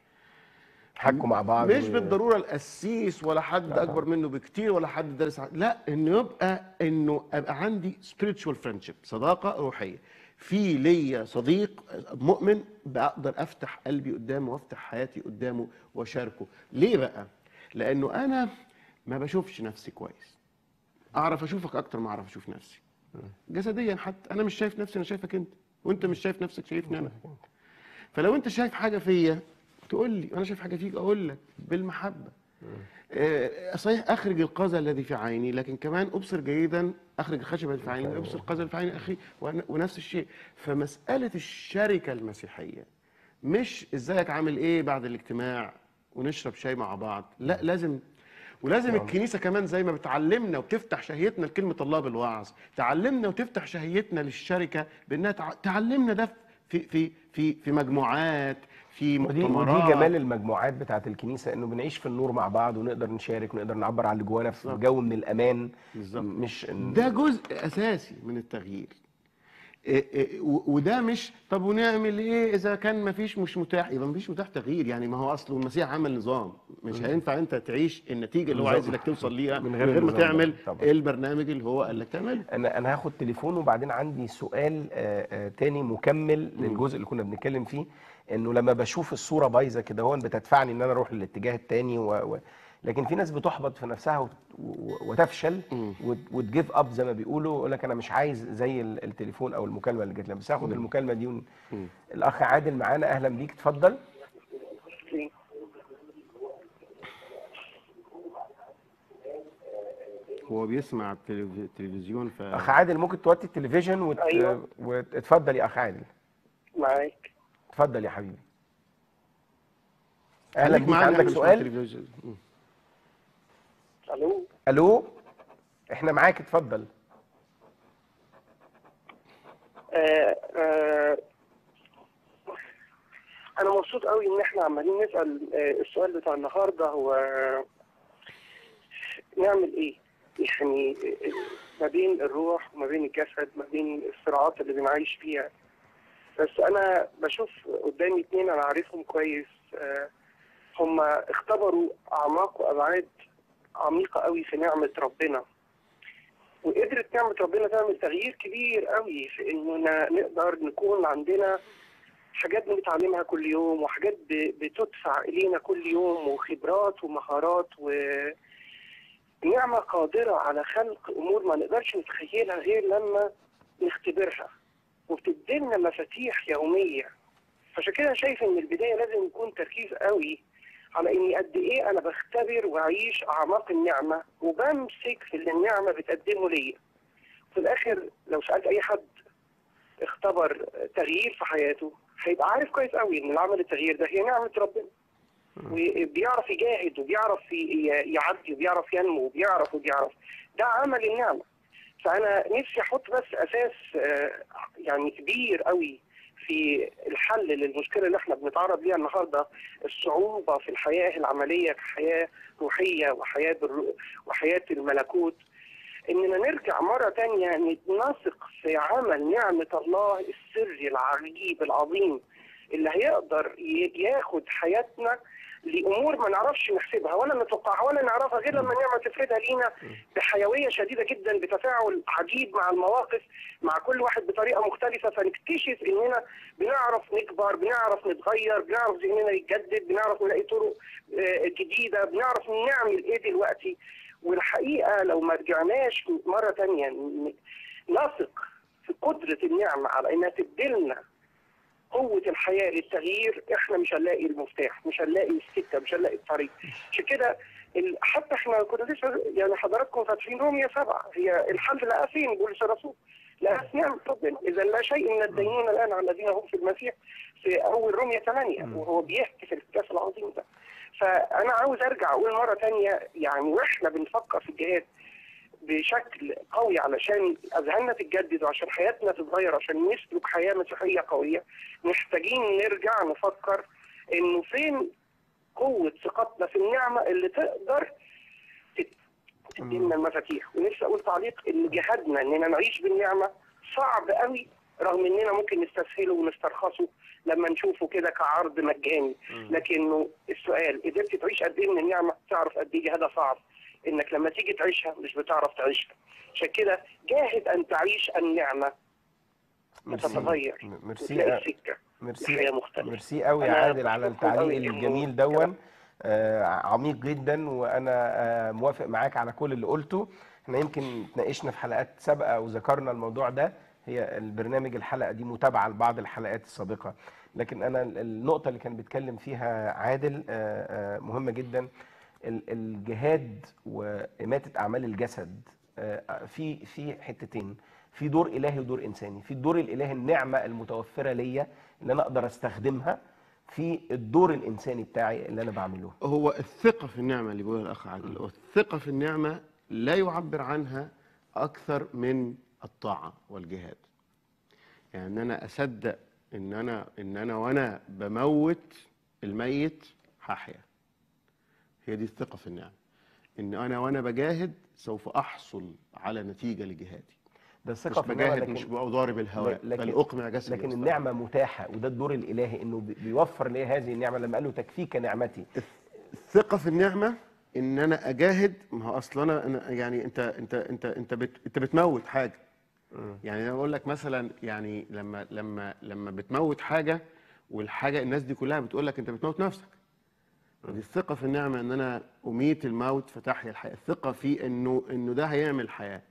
S1: حكوا مع بعض
S2: مش
S1: و-
S2: بالضروره القسيس ولا حد اكبر منه بكتير ولا حد دارس ع- لا انه يبقى انه ابقى عندي spiritual friendship صداقه روحيه في ليا صديق مؤمن بقدر افتح قلبي قدامه وافتح حياتي قدامه واشاركه ليه بقى لانه انا ما بشوفش نفسي كويس اعرف اشوفك اكتر ما اعرف اشوف نفسي جسديا حتى انا مش شايف نفسي انا شايفك انت وانت مش شايف نفسك شايفني انا فلو انت شايف حاجه فيا تقول لي انا شايف حاجه فيك اقول لك بالمحبه آه، صحيح اخرج القذى الذي في عيني لكن كمان ابصر جيدا اخرج الخشبه التي في عيني ابصر القذى اللي في عين اخي ون- ونفس الشيء فمساله الشركه المسيحيه مش ازيك عامل ايه بعد الاجتماع ونشرب شاي مع بعض لا لازم ولازم الكنيسه كمان زي ما بتعلمنا وبتفتح شهيتنا لكلمه الله بالوعظ تعلمنا وتفتح شهيتنا للشركه بانها تع- تعلمنا ده في في في في مجموعات في
S1: ودي
S2: مؤتمرات
S1: ودي جمال المجموعات بتاعت الكنيسه انه بنعيش في النور مع بعض ونقدر نشارك ونقدر نعبر عن اللي جوانا في
S2: بالظبط.
S1: جو من الامان
S2: بالظبط.
S1: مش إن-
S2: ده جزء اساسي من التغيير إيه إيه و- وده مش طب ونعمل ايه اذا كان ما فيش مش متاح يبقى ما فيش متاح تغيير يعني ما هو اصله المسيح عمل نظام مش هينفع انت تعيش النتيجه اللي هو
S1: بالظبط.
S2: عايز انك توصل ليها
S1: من
S2: من
S1: غير
S2: غير, ما
S1: النظام ده،
S2: تعمل
S1: طبعا.
S2: البرنامج اللي هو قال لك تعمله
S1: انا انا هاخد تليفون وبعدين عندي سؤال آه، آه، تاني مكمل للجزء اللي كنا بنتكلم فيه انه لما بشوف الصوره بايظه كده هون بتدفعني ان انا اروح للاتجاه التاني و... و... لكن في ناس بتحبط في نفسها وت... و... وتفشل وت... وتجيف اب زي ما بيقولوا يقول لك انا مش عايز زي ال- التليفون او المكالمه اللي جت لنا بس هاخد المكالمه دي ون... الاخ عادل معانا اهلا بيك اتفضل
S2: هو بيسمع التلف- التلفزيون ف
S1: اخ عادل ممكن توطي التلفزيون وت...
S4: أيوة.
S1: واتفضل يا اخ عادل
S4: معاك
S1: اتفضل يا حبيبي اهلا
S2: خليك
S1: بيك
S2: معانا
S1: عندك
S2: مش مع
S1: سؤال
S2: التلفزيون. م.
S4: الو
S1: الو احنا معاك اتفضل
S4: آه آه انا مبسوط قوي ان احنا عمالين نسال آه السؤال بتاع النهارده هو نعمل ايه يعني آه، ما بين الروح وما بين الجسد ما بين الصراعات اللي بنعيش فيها بس انا بشوف قدامي اتنين انا عارفهم كويس آه هم اختبروا اعماق وابعاد عميقه قوي في نعمه ربنا وقدرت نعمة ربنا تعمل تغيير كبير قوي في اننا نقدر نكون عندنا حاجات بنتعلمها كل يوم وحاجات ب- بتدفع الينا كل يوم وخبرات ومهارات ونعمة قادرة على خلق امور ما نقدرش نتخيلها غير لما نختبرها وبتدينا مفاتيح يومية فعشان كده شايف ان البداية لازم يكون تركيز قوي
S10: على اني قد ايه انا بختبر واعيش اعماق النعمه وبمسك في اللي النعمه بتقدمه ليا في الاخر لو سالت اي حد اختبر تغيير في حياته هيبقى عارف كويس قوي ان العمل التغيير ده هي نعمه ربنا وبيعرف يجاهد وبيعرف ي- يعدي وبيعرف ينمو وبيعرف وبيعرف ده عمل النعمه فانا نفسي احط بس اساس آه، يعني كبير قوي في الحل للمشكله اللي احنا بنتعرض ليها النهارده الصعوبه في الحياه العمليه كحياه روحيه وحياه بالرو... وحياه الملكوت اننا نرجع مره تانية نثق في عمل نعمه الله السري العجيب العظيم اللي هيقدر ي- ياخد حياتنا لامور ما نعرفش نحسبها ولا نتوقعها ولا نعرفها غير لما النعمه تفردها لينا بحيويه شديده جدا بتفاعل عجيب مع المواقف مع كل واحد بطريقه مختلفه فنكتشف اننا بنعرف نكبر بنعرف نتغير بنعرف ذهننا يتجدد بنعرف نلاقي طرق آه، جديده بنعرف نعمل ايه دلوقتي والحقيقه لو ما رجعناش مره تانية ن- نثق في قدره النعمه على انها تديلنا قوة الحياة للتغيير احنا مش هنلاقي المفتاح مش هنلاقي السكة مش هنلاقي الطريق عشان كده ال- حتى احنا كنا لسه يعني حضراتكم فاتحين رومية سبعة هي الحل لقى فين بولس الرسول لقى في نعمة ربنا إذا لا شيء من الدينونة الآن على الذين هم في المسيح في أول رومية ثمانية وهو بيحكي في الكتاب العظيم ده فأنا عاوز أرجع أقول مرة تانية يعني وإحنا بنفكر في الجهاد بشكل قوي علشان اذهاننا تتجدد وعشان حياتنا تتغير عشان نسلك حياه مسيحيه قويه محتاجين نرجع نفكر انه فين قوه ثقتنا في النعمه اللي تقدر تت- تدينا المفاتيح ونفسي اقول تعليق ان جهادنا اننا نعيش بالنعمه صعب قوي رغم اننا ممكن نستسهله ونسترخصه لما نشوفه كده كعرض مجاني لكنه السؤال قدرت تعيش قد ايه من النعمه تعرف قد ايه جهادها صعب انك لما تيجي تعيشها مش بتعرف تعيشها عشان كده جاهد ان تعيش النعمه وتتغير
S1: ميرسي
S10: وتلاقي السكه
S1: ميرسي
S10: لحياه مختلفه
S1: ميرسي قوي يا
S10: أنا
S1: عادل على
S10: بشكركم
S1: التعليق
S10: قوي إنه
S1: الجميل دون آه عميق جدا وانا آه موافق معاك على كل اللي قلته احنا يمكن اتناقشنا في حلقات سابقه وذكرنا الموضوع ده هي البرنامج الحلقه دي متابعه لبعض الحلقات السابقه لكن انا ال- النقطه اللي كان بيتكلم فيها عادل آه آه مهمه جدا ال- الجهاد وإماتة أعمال الجسد آه، في في حتتين في دور إلهي ودور إنساني في الدور الإلهي النعمة المتوفرة ليا اللي أنا أقدر أستخدمها في الدور الإنساني بتاعي اللي أنا بعمله
S2: هو الثقة في النعمة اللي بيقولها الأخ عادل هو الثقة في النعمة لا يعبر عنها أكثر من الطاعة والجهاد يعني إن أنا أصدق إن أنا إن أنا وأنا بموت الميت هحيا هي دي الثقة في النعمة إن أنا وأنا بجاهد سوف أحصل على نتيجة لجهادي
S1: ده
S2: مش
S1: الثقة في النعمة
S2: بجاهد
S1: لكن
S2: مش بضارب الهواء
S1: لكن-
S2: بل أقمع جسدي
S1: لكن
S2: واستغفر.
S1: النعمة متاحة وده الدور الإلهي إنه بي- بيوفر لي هذه النعمة لما قال له تكفيك نعمتي
S2: الثقة في النعمة ان انا اجاهد ما هو اصل انا أنا يعني انت انت انت انت بت انت بتموت حاجة يعني انا بقول لك مثلا يعني لما لما لما بتموت حاجة والحاجة الناس دي كلها بتقول لك انت بتموت نفسك دي الثقة في النعمة ان انا اميت الموت فتحيا الحياة الثقة في انه انه ده هيعمل حياة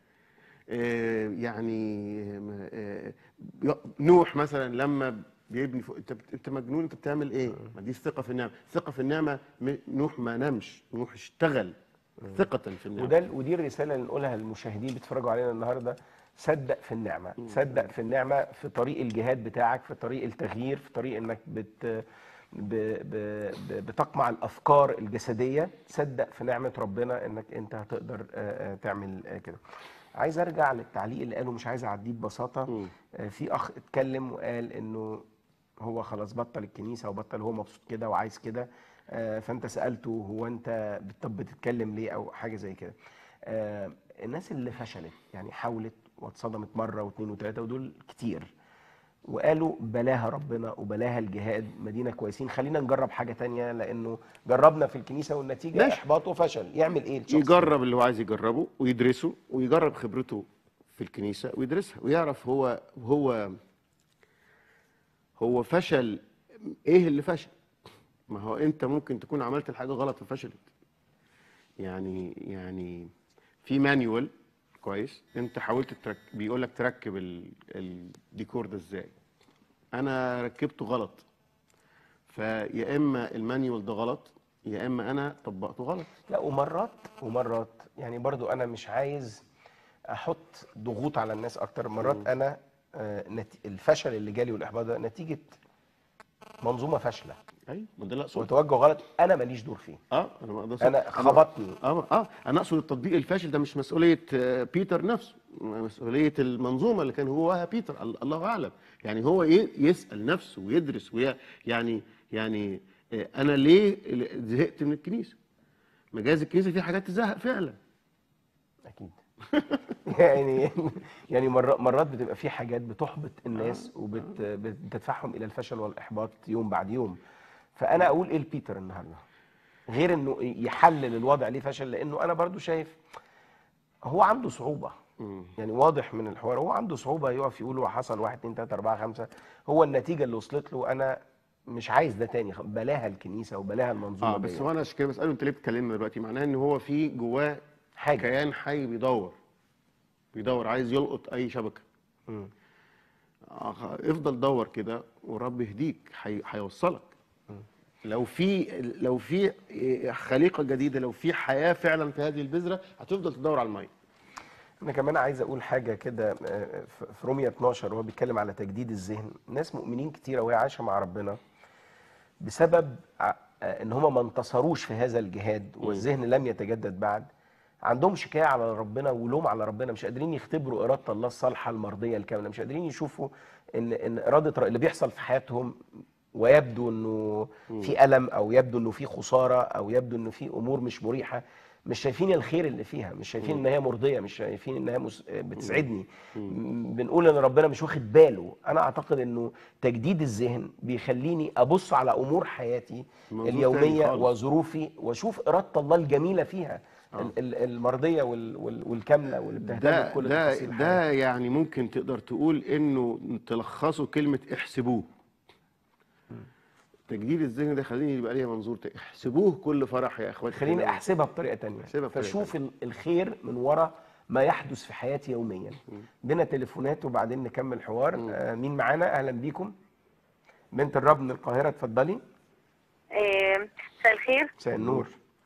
S2: آه، يعني آه، آه، نوح مثلا لما بيبني فوق انت بت- انت مجنون انت بتعمل ايه؟ ما دي الثقه في النعمه، الثقه في النعمه م- نوح ما نامش، نوح اشتغل ثقه في النعمه
S1: وده ودي الرسالة اللي نقولها للمشاهدين بيتفرجوا علينا النهاردة صدق في النعمة صدق في النعمة في طريق الجهاد بتاعك في طريق التغيير في طريق انك بت ب ب ب بتقمع الافكار الجسديه صدق في نعمه ربنا انك انت هتقدر آه، آه، تعمل آه، كده عايز ارجع للتعليق اللي قاله مش عايز اعديه ببساطه آه، في اخ اتكلم وقال انه هو خلاص بطل الكنيسه وبطل هو مبسوط كده وعايز كده آه، فانت سالته هو انت طب بتتكلم ليه او حاجه زي كده آه، الناس اللي فشلت يعني حاولت واتصدمت مره واثنين وثلاثه ودول كتير وقالوا بلاها ربنا وبلاها الجهاد مدينه كويسين خلينا نجرب حاجه تانية لانه جربنا في الكنيسه والنتيجه
S2: ماشي.
S1: احباط وفشل يعمل ايه الشخص
S2: يجرب اللي هو عايز يجربه ويدرسه ويجرب خبرته في الكنيسه ويدرسها ويعرف هو هو هو فشل ايه اللي فشل ما هو انت ممكن تكون عملت الحاجه غلط ففشلت يعني يعني في مانيوال كويس انت حاولت ترك بيقول لك تركب ال- الديكور ده ازاي انا ركبته غلط فيا اما المانيوال ده غلط يا اما انا طبقته غلط
S1: لا ومرات ومرات يعني برضو انا مش عايز احط ضغوط على الناس اكتر مرات انا آه، نت- الفشل اللي جالي والاحباط ده نتيجه منظومه فاشله
S2: ايوه ما ده اللي اقصده
S1: وتوجه غلط انا ماليش دور فيه
S2: اه انا ما اقدرش
S1: انا خبطني
S2: اه اه انا اقصد التطبيق الفاشل ده مش مسؤوليه آه، بيتر نفسه مسؤوليه المنظومه اللي كان هو بيتر ال- الله اعلم يعني هو ي- يسال نفسه ويدرس ويا يعني يعني آه، انا ليه زهقت من الكنيسه مجاز الكنيسه فيها حاجات تزهق فعلا
S1: اكيد يعني يعني مرات مرات بتبقى في حاجات بتحبط الناس وبتدفعهم الى الفشل والاحباط يوم بعد يوم فانا اقول ايه لبيتر النهارده غير انه يحلل الوضع ليه فشل لانه انا برضو شايف هو عنده صعوبه يعني واضح من الحوار هو عنده صعوبه يقف يقول هو حصل واحد اتنين تلاته اربعه خمسه هو النتيجه اللي وصلت له انا مش عايز ده تاني بلاها الكنيسه وبلاها المنظومه
S2: اه بس
S1: دي.
S2: هو انا عشان كده بساله انت ليه بتكلمنا دلوقتي معناه ان هو في جواه
S1: حاجه
S2: كيان حي بيدور بيدور عايز يلقط اي شبكه
S1: مم.
S2: آه، افضل دور كده ورب يهديك هي- هيوصلك لو في لو في خليقه جديده لو في حياه فعلا في هذه البذره هتفضل تدور على الميه
S1: انا كمان عايز اقول حاجه كده آه، في في رومية 12 وهو بيتكلم على تجديد الذهن ناس مؤمنين كتيره وهي عايشه مع ربنا بسبب ع- آه، ان هم ما انتصروش في هذا الجهاد والذهن لم يتجدد بعد عندهم شكايه على ربنا ولوم على ربنا مش قادرين يختبروا اراده الله الصالحه المرضيه الكامله مش قادرين يشوفوا ان ان اراده ر- اللي بيحصل في حياتهم ويبدو انه في الم او يبدو انه في خساره او يبدو انه في امور مش مريحه مش شايفين الخير اللي فيها مش شايفين ان هي مرضيه مش شايفين ان هي مس... بتسعدني م- بنقول ان ربنا مش واخد باله انا اعتقد انه تجديد الذهن بيخليني ابص على امور حياتي
S2: منظور تاني
S1: اليوميه
S2: خالص.
S1: وظروفي واشوف اراده الله الجميله فيها ال- ال- المرضيه وال- وال- والكامله واللي بتهتم
S2: ده
S1: بكل
S2: ده
S1: تفاصيل الحياة.
S2: ده يعني ممكن تقدر تقول انه تلخصه كلمه احسبوه تجديد الذهن ده خليني يبقى ليا منظور تاني احسبوه كل فرح يا اخواتي
S1: خليني
S2: كده.
S1: احسبها بطريقه تانية
S2: احسبها بطريقة
S1: فاشوف ال- الخير من وراء ما يحدث في حياتي يوميا عندنا تليفونات وبعدين نكمل حوار آه مين معانا اهلا بيكم بنت الرب من القاهره اتفضلي
S11: آه، مساء الخير
S1: مساء النور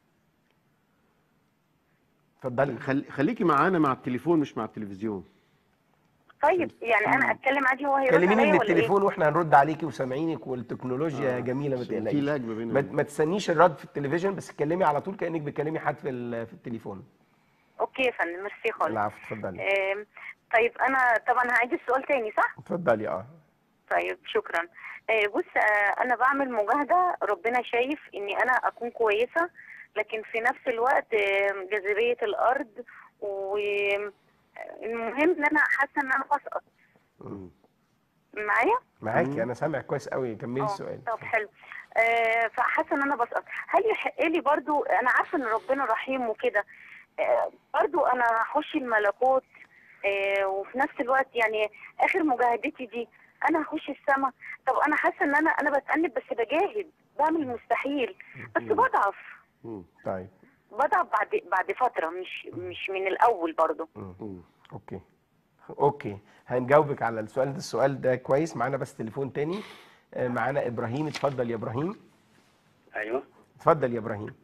S1: اتفضلي
S2: خل... خليكي معانا مع التليفون مش مع التلفزيون
S11: طيب يعني انا اتكلم عادي هو هيرد
S1: كلميني
S11: عليا
S1: من
S11: ولا ايه؟
S1: التليفون واحنا هنرد عليكي وسامعينك والتكنولوجيا
S2: آه،
S1: جميله ما
S2: عشان في
S1: تقلقيش
S2: لاج ما بيننا
S1: ما,
S2: وبين-
S1: ما تستنيش الرد في التلفزيون بس اتكلمي على طول كانك بتكلمي حد في ال- في التليفون
S11: اوكي يا فندم ميرسي خالص
S1: العفو اتفضلي
S11: آم، طيب انا طبعا هعيد السؤال تاني صح؟
S1: اتفضلي اه
S11: طيب شكرا آه، بص آه، انا بعمل مجاهده ربنا شايف اني انا اكون كويسه لكن في نفس الوقت آه، جاذبيه الارض والمهم ان انا حاسه ان انا بسقط معايا؟
S1: معاكي انا سامع كويس قوي كملي
S11: آه،
S1: السؤال
S11: طب حلو آه فحاسه ان انا بسقط هل يحق لي برضو انا عارفه ان ربنا رحيم وكده آه برضو انا هخش الملكوت آه وفي نفس الوقت يعني اخر مجاهدتي دي انا هخش السما طب انا حاسه ان انا انا بتأنب بس بجاهد بعمل المستحيل بس بضعف
S1: طيب
S11: بضعف بعد بعد فتره مش مش من الاول برضو
S1: اوكي اوكي هنجاوبك على السؤال ده السؤال ده كويس معانا بس تليفون تاني آه، معانا ابراهيم اتفضل يا ابراهيم
S12: ايوه
S1: اتفضل يا ابراهيم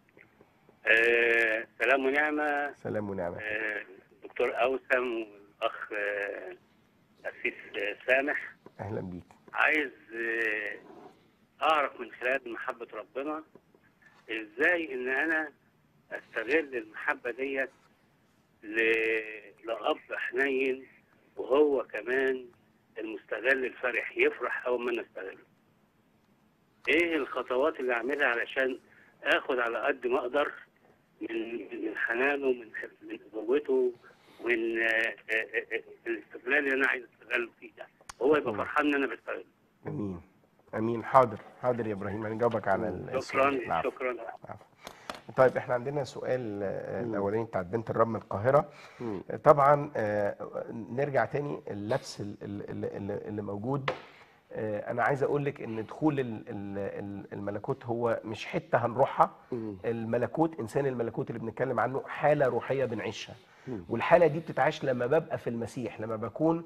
S12: آه سلام ونعمه
S1: سلام ونعمه
S12: آه دكتور اوسم والاخ آه اسيس آه سامح
S1: اهلا بيك
S12: عايز آه اعرف من خلال محبه ربنا ازاي ان انا استغل المحبه ديت ل- لاب حنين وهو كمان المستغل الفرح يفرح اول ما انا استغله ايه الخطوات اللي اعملها علشان اخد على قد ما اقدر من من حنانه من من ابوته من آه، آه، آه، الاستغلال اللي انا عايز استغله فيه ده هو يبقى فرحان ان انا بستغله
S1: امين امين حاضر حاضر يا ابراهيم هنجاوبك على السؤال
S12: شكرا
S1: العفو.
S12: شكرا
S1: طيب احنا عندنا سؤال آه، الاولاني بتاع بنت الرب من القاهره آه، طبعا آه، نرجع تاني اللبس ال- ال- ال- ال- اللي موجود آه، انا عايز اقول لك ان دخول ال- ال- ال- الملكوت هو مش حته هنروحها الملكوت انسان الملكوت اللي بنتكلم عنه حاله روحيه بنعيشها والحاله دي بتتعاش لما ببقى في المسيح لما بكون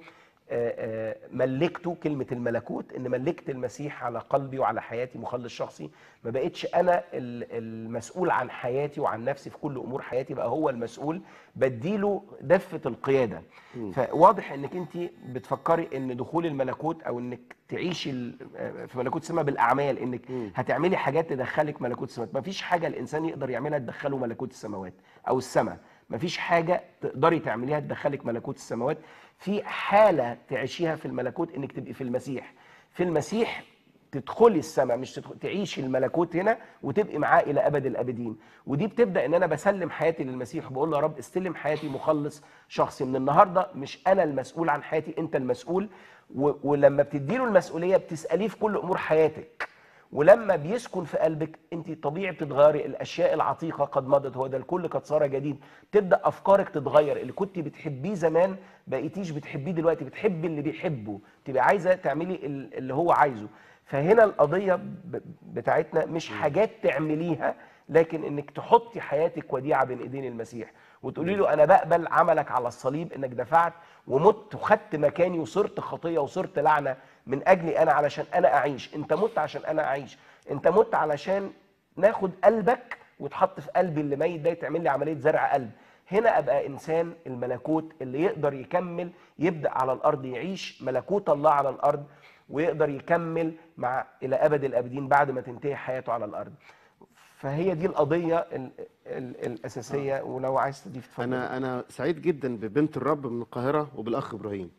S1: آه، آه، ملكته كلمه الملكوت ان ملكت المسيح على قلبي وعلى حياتي مخلص شخصي ما بقتش انا ال- المسؤول عن حياتي وعن نفسي في كل امور حياتي بقى هو المسؤول بديله دفه القياده فواضح انك انت بتفكري ان دخول الملكوت او انك تعيشي ال- في ملكوت السماء بالاعمال انك هتعملي حاجات تدخلك ملكوت السماوات مفيش حاجه الانسان يقدر يعملها تدخله ملكوت السماوات او السماء مفيش حاجه تقدري تعمليها تدخلك ملكوت السماوات في حاله تعيشيها في الملكوت انك تبقي في المسيح في المسيح تدخلي السماء مش تدخل تعيشي الملكوت هنا وتبقي معاه الى ابد الابدين ودي بتبدا ان انا بسلم حياتي للمسيح وبقول له يا رب استلم حياتي مخلص شخصي من النهارده مش انا المسؤول عن حياتي انت المسؤول و... ولما بتديله المسؤوليه بتساليه في كل امور حياتك ولما بيسكن في قلبك انت طبيعي بتتغيري الاشياء العتيقه قد مضت هو ده الكل قد صار جديد تبدا افكارك تتغير اللي كنت بتحبيه زمان بقيتيش بتحبيه دلوقتي بتحبي اللي بيحبه تبقى عايزه تعملي ال- اللي هو عايزه فهنا القضيه ب- بتاعتنا مش حاجات تعمليها لكن انك تحطي حياتك وديعه بين ايدين المسيح وتقولي له انا بقبل عملك على الصليب انك دفعت ومت وخدت مكاني وصرت خطيه وصرت لعنه من اجلي انا علشان انا اعيش انت مت عشان انا اعيش انت مت علشان ناخد قلبك وتحط في قلبي اللي ميت ده يتعمل لي عمليه زرع قلب هنا ابقى انسان الملكوت اللي يقدر يكمل يبدا على الارض يعيش ملكوت الله على الارض ويقدر يكمل مع الى ابد الابدين بعد ما تنتهي حياته على الارض فهي دي القضيه ال ال الاساسيه ولو عايز تضيف اتفضل
S2: انا انا سعيد جدا ببنت الرب من القاهره وبالاخ ابراهيم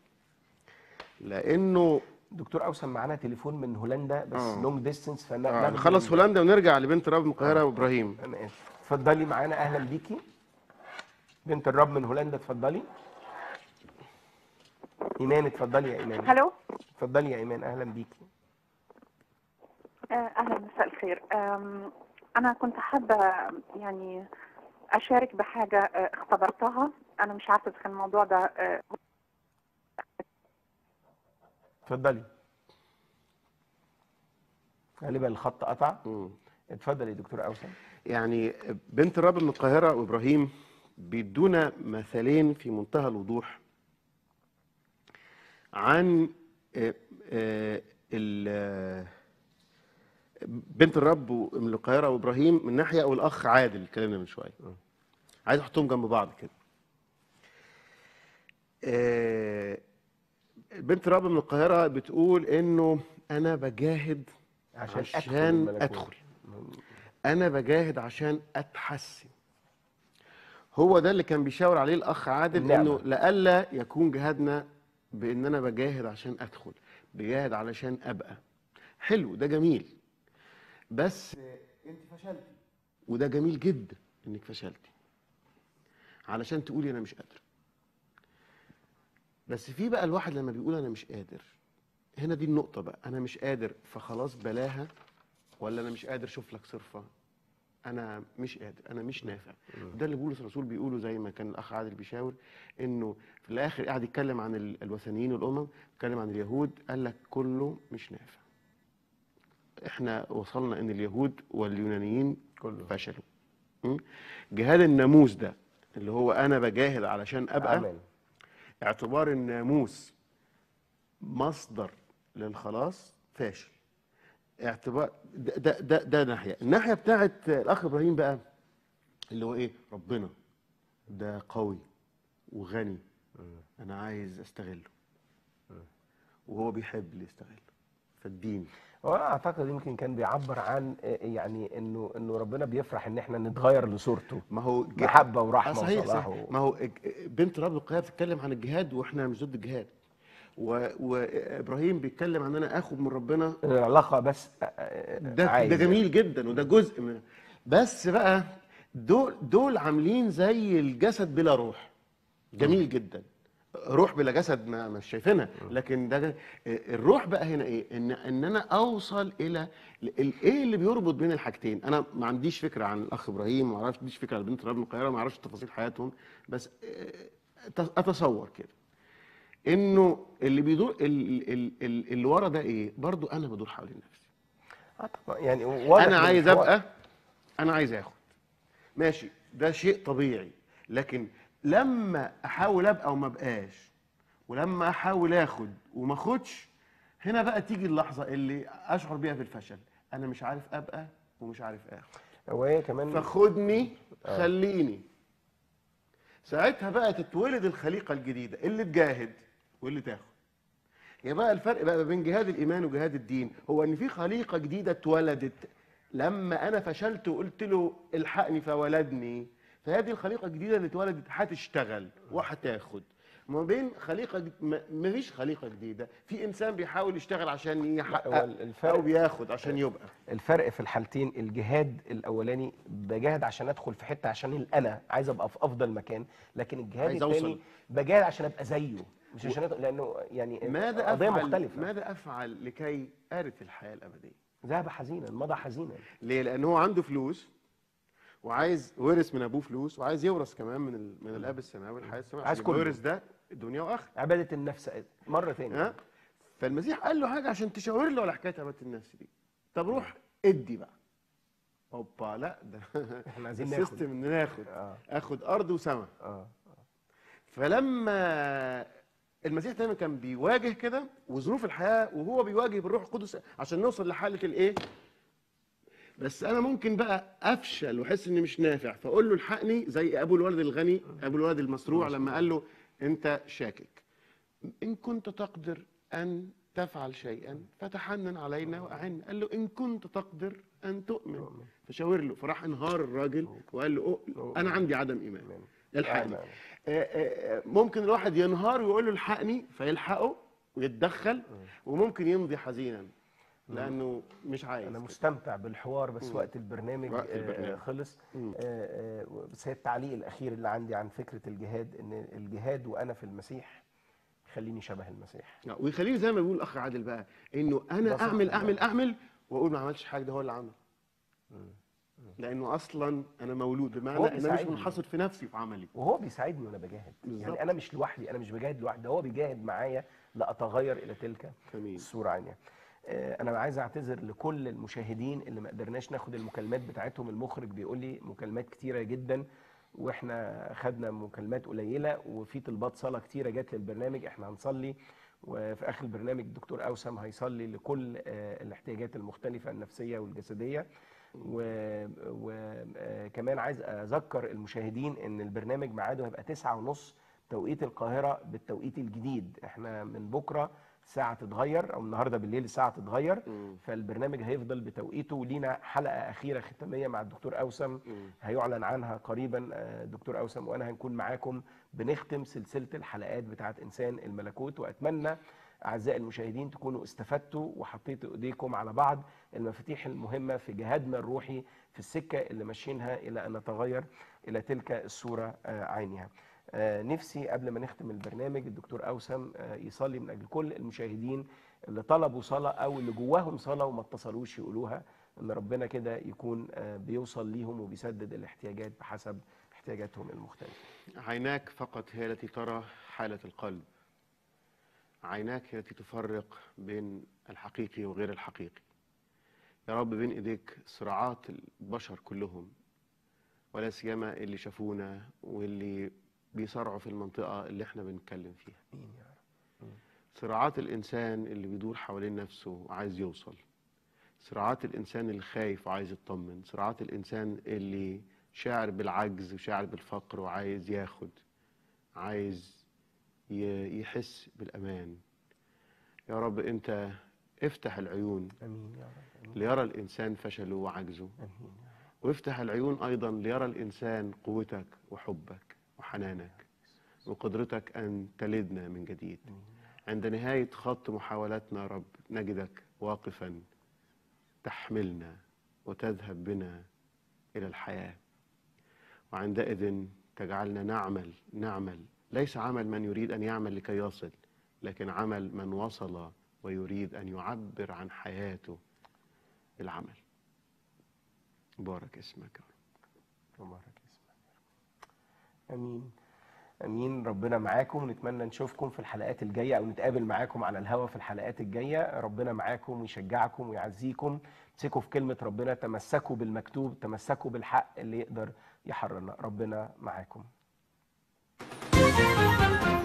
S2: لانه
S1: دكتور اوسم معانا تليفون من هولندا بس
S2: آه.
S1: لونج ديستنس
S2: آه
S1: فناخد
S2: نخلص هولندا ونرجع لبنت الرب من القاهره وابراهيم
S1: انا اسف اتفضلي معانا اهلا بيكي بنت الرب من هولندا اتفضلي ايمان اتفضلي يا ايمان
S13: هلو
S1: اتفضلي يا ايمان اهلا بيكي
S13: آه، اهلا مساء الخير آم، انا كنت حابه يعني اشارك بحاجه آه، اختبرتها انا مش عارفه اذا كان الموضوع ده آه،
S1: اتفضلي غالبا الخط قطع اتفضلي دكتور اوسم
S2: يعني بنت الرب من القاهره وابراهيم بيدونا مثالين في منتهى الوضوح عن آه، آه، ال- آه، بنت الرب من القاهره وابراهيم من ناحيه والاخ عادل اتكلمنا من شويه عايز احطهم جنب بعض كده آه، بنت الرب من القاهره بتقول انه انا بجاهد
S1: عشان أدخل
S2: عشان
S1: الملكوت.
S2: ادخل انا بجاهد عشان اتحسن هو ده اللي كان بيشاور عليه الاخ عادل
S1: النعمة.
S2: انه لئلا يكون جهادنا بان انا بجاهد عشان ادخل بجاهد علشان ابقى حلو ده جميل بس انت فشلتي وده جميل جدا انك فشلتي علشان تقولي انا مش قادر بس في بقى الواحد لما بيقول انا مش قادر هنا دي النقطة بقى أنا مش قادر فخلاص بلاها ولا أنا مش قادر أشوف لك صرفة أنا مش قادر أنا مش نافع ده اللي بولس الرسول بيقوله زي ما كان الأخ عادل بيشاور إنه في الآخر قاعد يتكلم عن ال- الوثنيين والأمم يتكلم عن اليهود قال لك كله مش نافع إحنا وصلنا إن اليهود واليونانيين
S1: كله
S2: فشلوا م? جهاد الناموس ده اللي هو أنا بجاهد علشان أبقى
S1: آمين.
S2: اعتبار الناموس مصدر للخلاص فاشل اعتبار ده ده ده, ده ناحيه الناحيه بتاعت الاخ ابراهيم بقى اللي هو ايه ربنا ده قوي وغني انا عايز استغله وهو بيحب اللي يستغله فاديني
S1: هو أنا اعتقد يمكن كان بيعبر عن آه، يعني انه انه ربنا بيفرح ان احنا نتغير لصورته
S2: ما هو
S1: محبه ورحمه
S2: آه صحيح
S1: وصلاح
S2: صحيح
S1: و-
S2: ما هو الج- بنت رب القيامه بتتكلم عن الجهاد واحنا مش ضد الجهاد و- وابراهيم بيتكلم عن انا اخد من ربنا
S1: العلاقه بس آه، آه،
S2: ده ده
S1: عايز.
S2: جميل جدا وده جزء من بس بقى دول دول عاملين زي الجسد بلا روح جميل جدا روح بلا جسد ما مش شايفينها لكن ده ج- الروح بقى هنا ايه ان ان انا اوصل الى ال- ايه اللي بيربط بين الحاجتين انا ما عنديش فكره عن الاخ ابراهيم ما اعرفش فكره عن بنت رب من القاهره ما اعرفش تفاصيل حياتهم بس آه، اتصور كده انه اللي بيدور ال- ال- ال- اللي ورا ده ايه برضو انا بدور حوالين نفسي
S1: يعني واضح
S2: انا
S1: من
S2: عايز
S1: الحوار-
S2: ابقى انا عايز اخد ماشي ده شيء طبيعي لكن لما احاول ابقى وما بقاش ولما احاول اخد وما اخدش هنا بقى تيجي اللحظه اللي اشعر بيها بالفشل انا مش عارف ابقى ومش عارف اخد
S1: هو كمان
S2: فخدني
S1: آه.
S2: خليني ساعتها بقى تتولد الخليقه الجديده اللي تجاهد واللي تاخد يا بقى الفرق بقى بين جهاد الايمان وجهاد الدين هو ان في خليقه جديده اتولدت لما انا فشلت وقلت له الحقني فولدني فهذه الخليقه الجديده اللي اتولدت هتشتغل وهتاخد ما بين خليقه جد... ما ما فيش خليقه جديده في انسان بيحاول يشتغل عشان
S1: هو
S2: يحقق
S1: الفرق-
S2: او بياخد عشان يبقى
S1: الفرق في الحالتين الجهاد الاولاني بجاهد عشان ادخل في حته عشان الانا عايز ابقى في افضل مكان لكن الجهاد
S2: عايز
S1: الثاني
S2: أوصل.
S1: بجاهد عشان ابقى زيه مش عشان أدخل لانه يعني
S2: ماذا
S1: قضيه
S2: افعل
S1: مختلفه
S2: ماذا افعل لكي ارث الحياه الابديه
S1: ذهب حزينا مضى حزينا
S2: ليه لان هو عنده فلوس وعايز ورث من ابوه فلوس وعايز يورث كمان من ال... من الاب السماوي الحياه السماويه
S1: عايز
S2: عايز
S1: كله.
S2: يورث ده الدنيا واخره
S1: عباده النفس مره ثانيه
S2: ها فالمسيح قال له حاجه عشان تشاور له على حكايه عباده النفس دي طب روح ادي بقى اوبا لا ده
S1: احنا عايزين ناخد.
S2: السيستم ان ناخد
S1: آه.
S2: اخد ارض وسماء
S1: اه
S2: فلما المسيح دايما كان بيواجه كده وظروف الحياه وهو بيواجه بالروح القدس عشان نوصل لحاله الايه بس انا ممكن بقى افشل واحس اني مش نافع فاقول له الحقني زي ابو الولد الغني ابو الولد المصروع لما قال له انت شاكك ان كنت تقدر ان تفعل شيئا فتحنن علينا واعنا قال له ان كنت تقدر ان تؤمن فشاور له فراح انهار الراجل وقال له "أؤ- انا عندي عدم ايمان الحقني آه، آه، آه، ممكن الواحد ينهار ويقول له الحقني فيلحقه ويتدخل وممكن يمضي حزينا لانه مش عايز
S1: انا مستمتع بالحوار بس
S2: مم.
S1: وقت البرنامج,
S2: وقت
S1: آه،
S2: البرنامج.
S1: آه، خلص
S2: مم.
S1: آه، آه، بس هي التعليق الاخير اللي عندي عن فكره الجهاد ان الجهاد وانا في المسيح خليني شبه المسيح
S2: آه، ويخليني زي ما بيقول الاخ عادل بقى انه انا
S1: بسط
S2: اعمل
S1: الله.
S2: اعمل اعمل واقول ما عملش حاجه ده هو اللي عمل لانه اصلا انا مولود
S1: هو
S2: بمعنى ان انا مش
S1: بيساعدني.
S2: منحصر في نفسي وفي عملي
S1: وهو بيساعدني وانا بجاهد
S2: بالظبط.
S1: يعني انا مش لوحدي انا مش بجاهد لوحدي ده هو بيجاهد معايا لاتغير الى تلك
S2: امين
S1: الصوره عينيا آه، انا عايز اعتذر لكل المشاهدين اللي ما قدرناش ناخد المكالمات بتاعتهم المخرج بيقول لي مكالمات كتيره جدا واحنا خدنا مكالمات قليله وفي طلبات صلاه كتيره جت للبرنامج احنا هنصلي وفي اخر البرنامج الدكتور اوسم هيصلي لكل آه، الاحتياجات المختلفه النفسيه والجسديه وكمان عايز اذكر المشاهدين ان البرنامج ميعاده هيبقى تسعة ونص توقيت القاهره بالتوقيت الجديد احنا من بكره الساعه تتغير او النهارده بالليل الساعه تتغير فالبرنامج هيفضل بتوقيته ولينا حلقه اخيره ختاميه مع الدكتور اوسم هيعلن عنها قريبا آه، الدكتور اوسم وانا هنكون معاكم بنختم سلسله الحلقات بتاعه انسان الملكوت واتمنى اعزائي المشاهدين تكونوا استفدتوا وحطيتوا ايديكم على بعض المفاتيح المهمه في جهادنا الروحي في السكه اللي ماشيينها الى ان نتغير الى تلك الصوره آه، عينها. آه، نفسي قبل ما نختم البرنامج الدكتور اوسم آه، يصلي من اجل كل المشاهدين اللي طلبوا صلاه او اللي جواهم صلاه وما اتصلوش يقولوها ان ربنا كده يكون آه، بيوصل ليهم وبيسدد الاحتياجات بحسب احتياجاتهم المختلفه.
S2: عيناك فقط هي التي ترى حالة القلب عيناك هي التي تفرق بين الحقيقي وغير الحقيقي يا رب بين ايديك صراعات البشر كلهم ولا سيما اللي شافونا واللي بيصارعوا في المنطقة اللي احنا بنتكلم فيها صراعات الإنسان اللي بيدور حوالين نفسه وعايز يوصل صراعات الإنسان اللي خايف وعايز يطمن صراعات الإنسان اللي شاعر بالعجز وشاعر بالفقر وعايز ياخد عايز ي- يحس بالأمان يا رب أنت افتح العيون
S1: امين يا رب
S2: ليرى الإنسان فشله وعجزه وافتح العيون أيضا ليرى الإنسان قوتك وحبك وحنانك وقدرتك أن تلدنا من جديد عند نهاية خط محاولاتنا يا رب نجدك واقفا تحملنا وتذهب بنا إلى الحياة وعندئذ تجعلنا نعمل نعمل ليس عمل من يريد أن يعمل لكي يصل لكن عمل من وصل ويريد أن يعبر عن حياته بالعمل بارك اسمك يا رب
S1: مبارك اسمك امين امين ربنا معاكم ونتمنى نشوفكم في الحلقات الجايه او نتقابل معاكم على الهوا في الحلقات الجايه ربنا معاكم ويشجعكم ويعزيكم امسكوا في كلمه ربنا تمسكوا بالمكتوب تمسكوا بالحق اللي يقدر يحررنا ربنا معاكم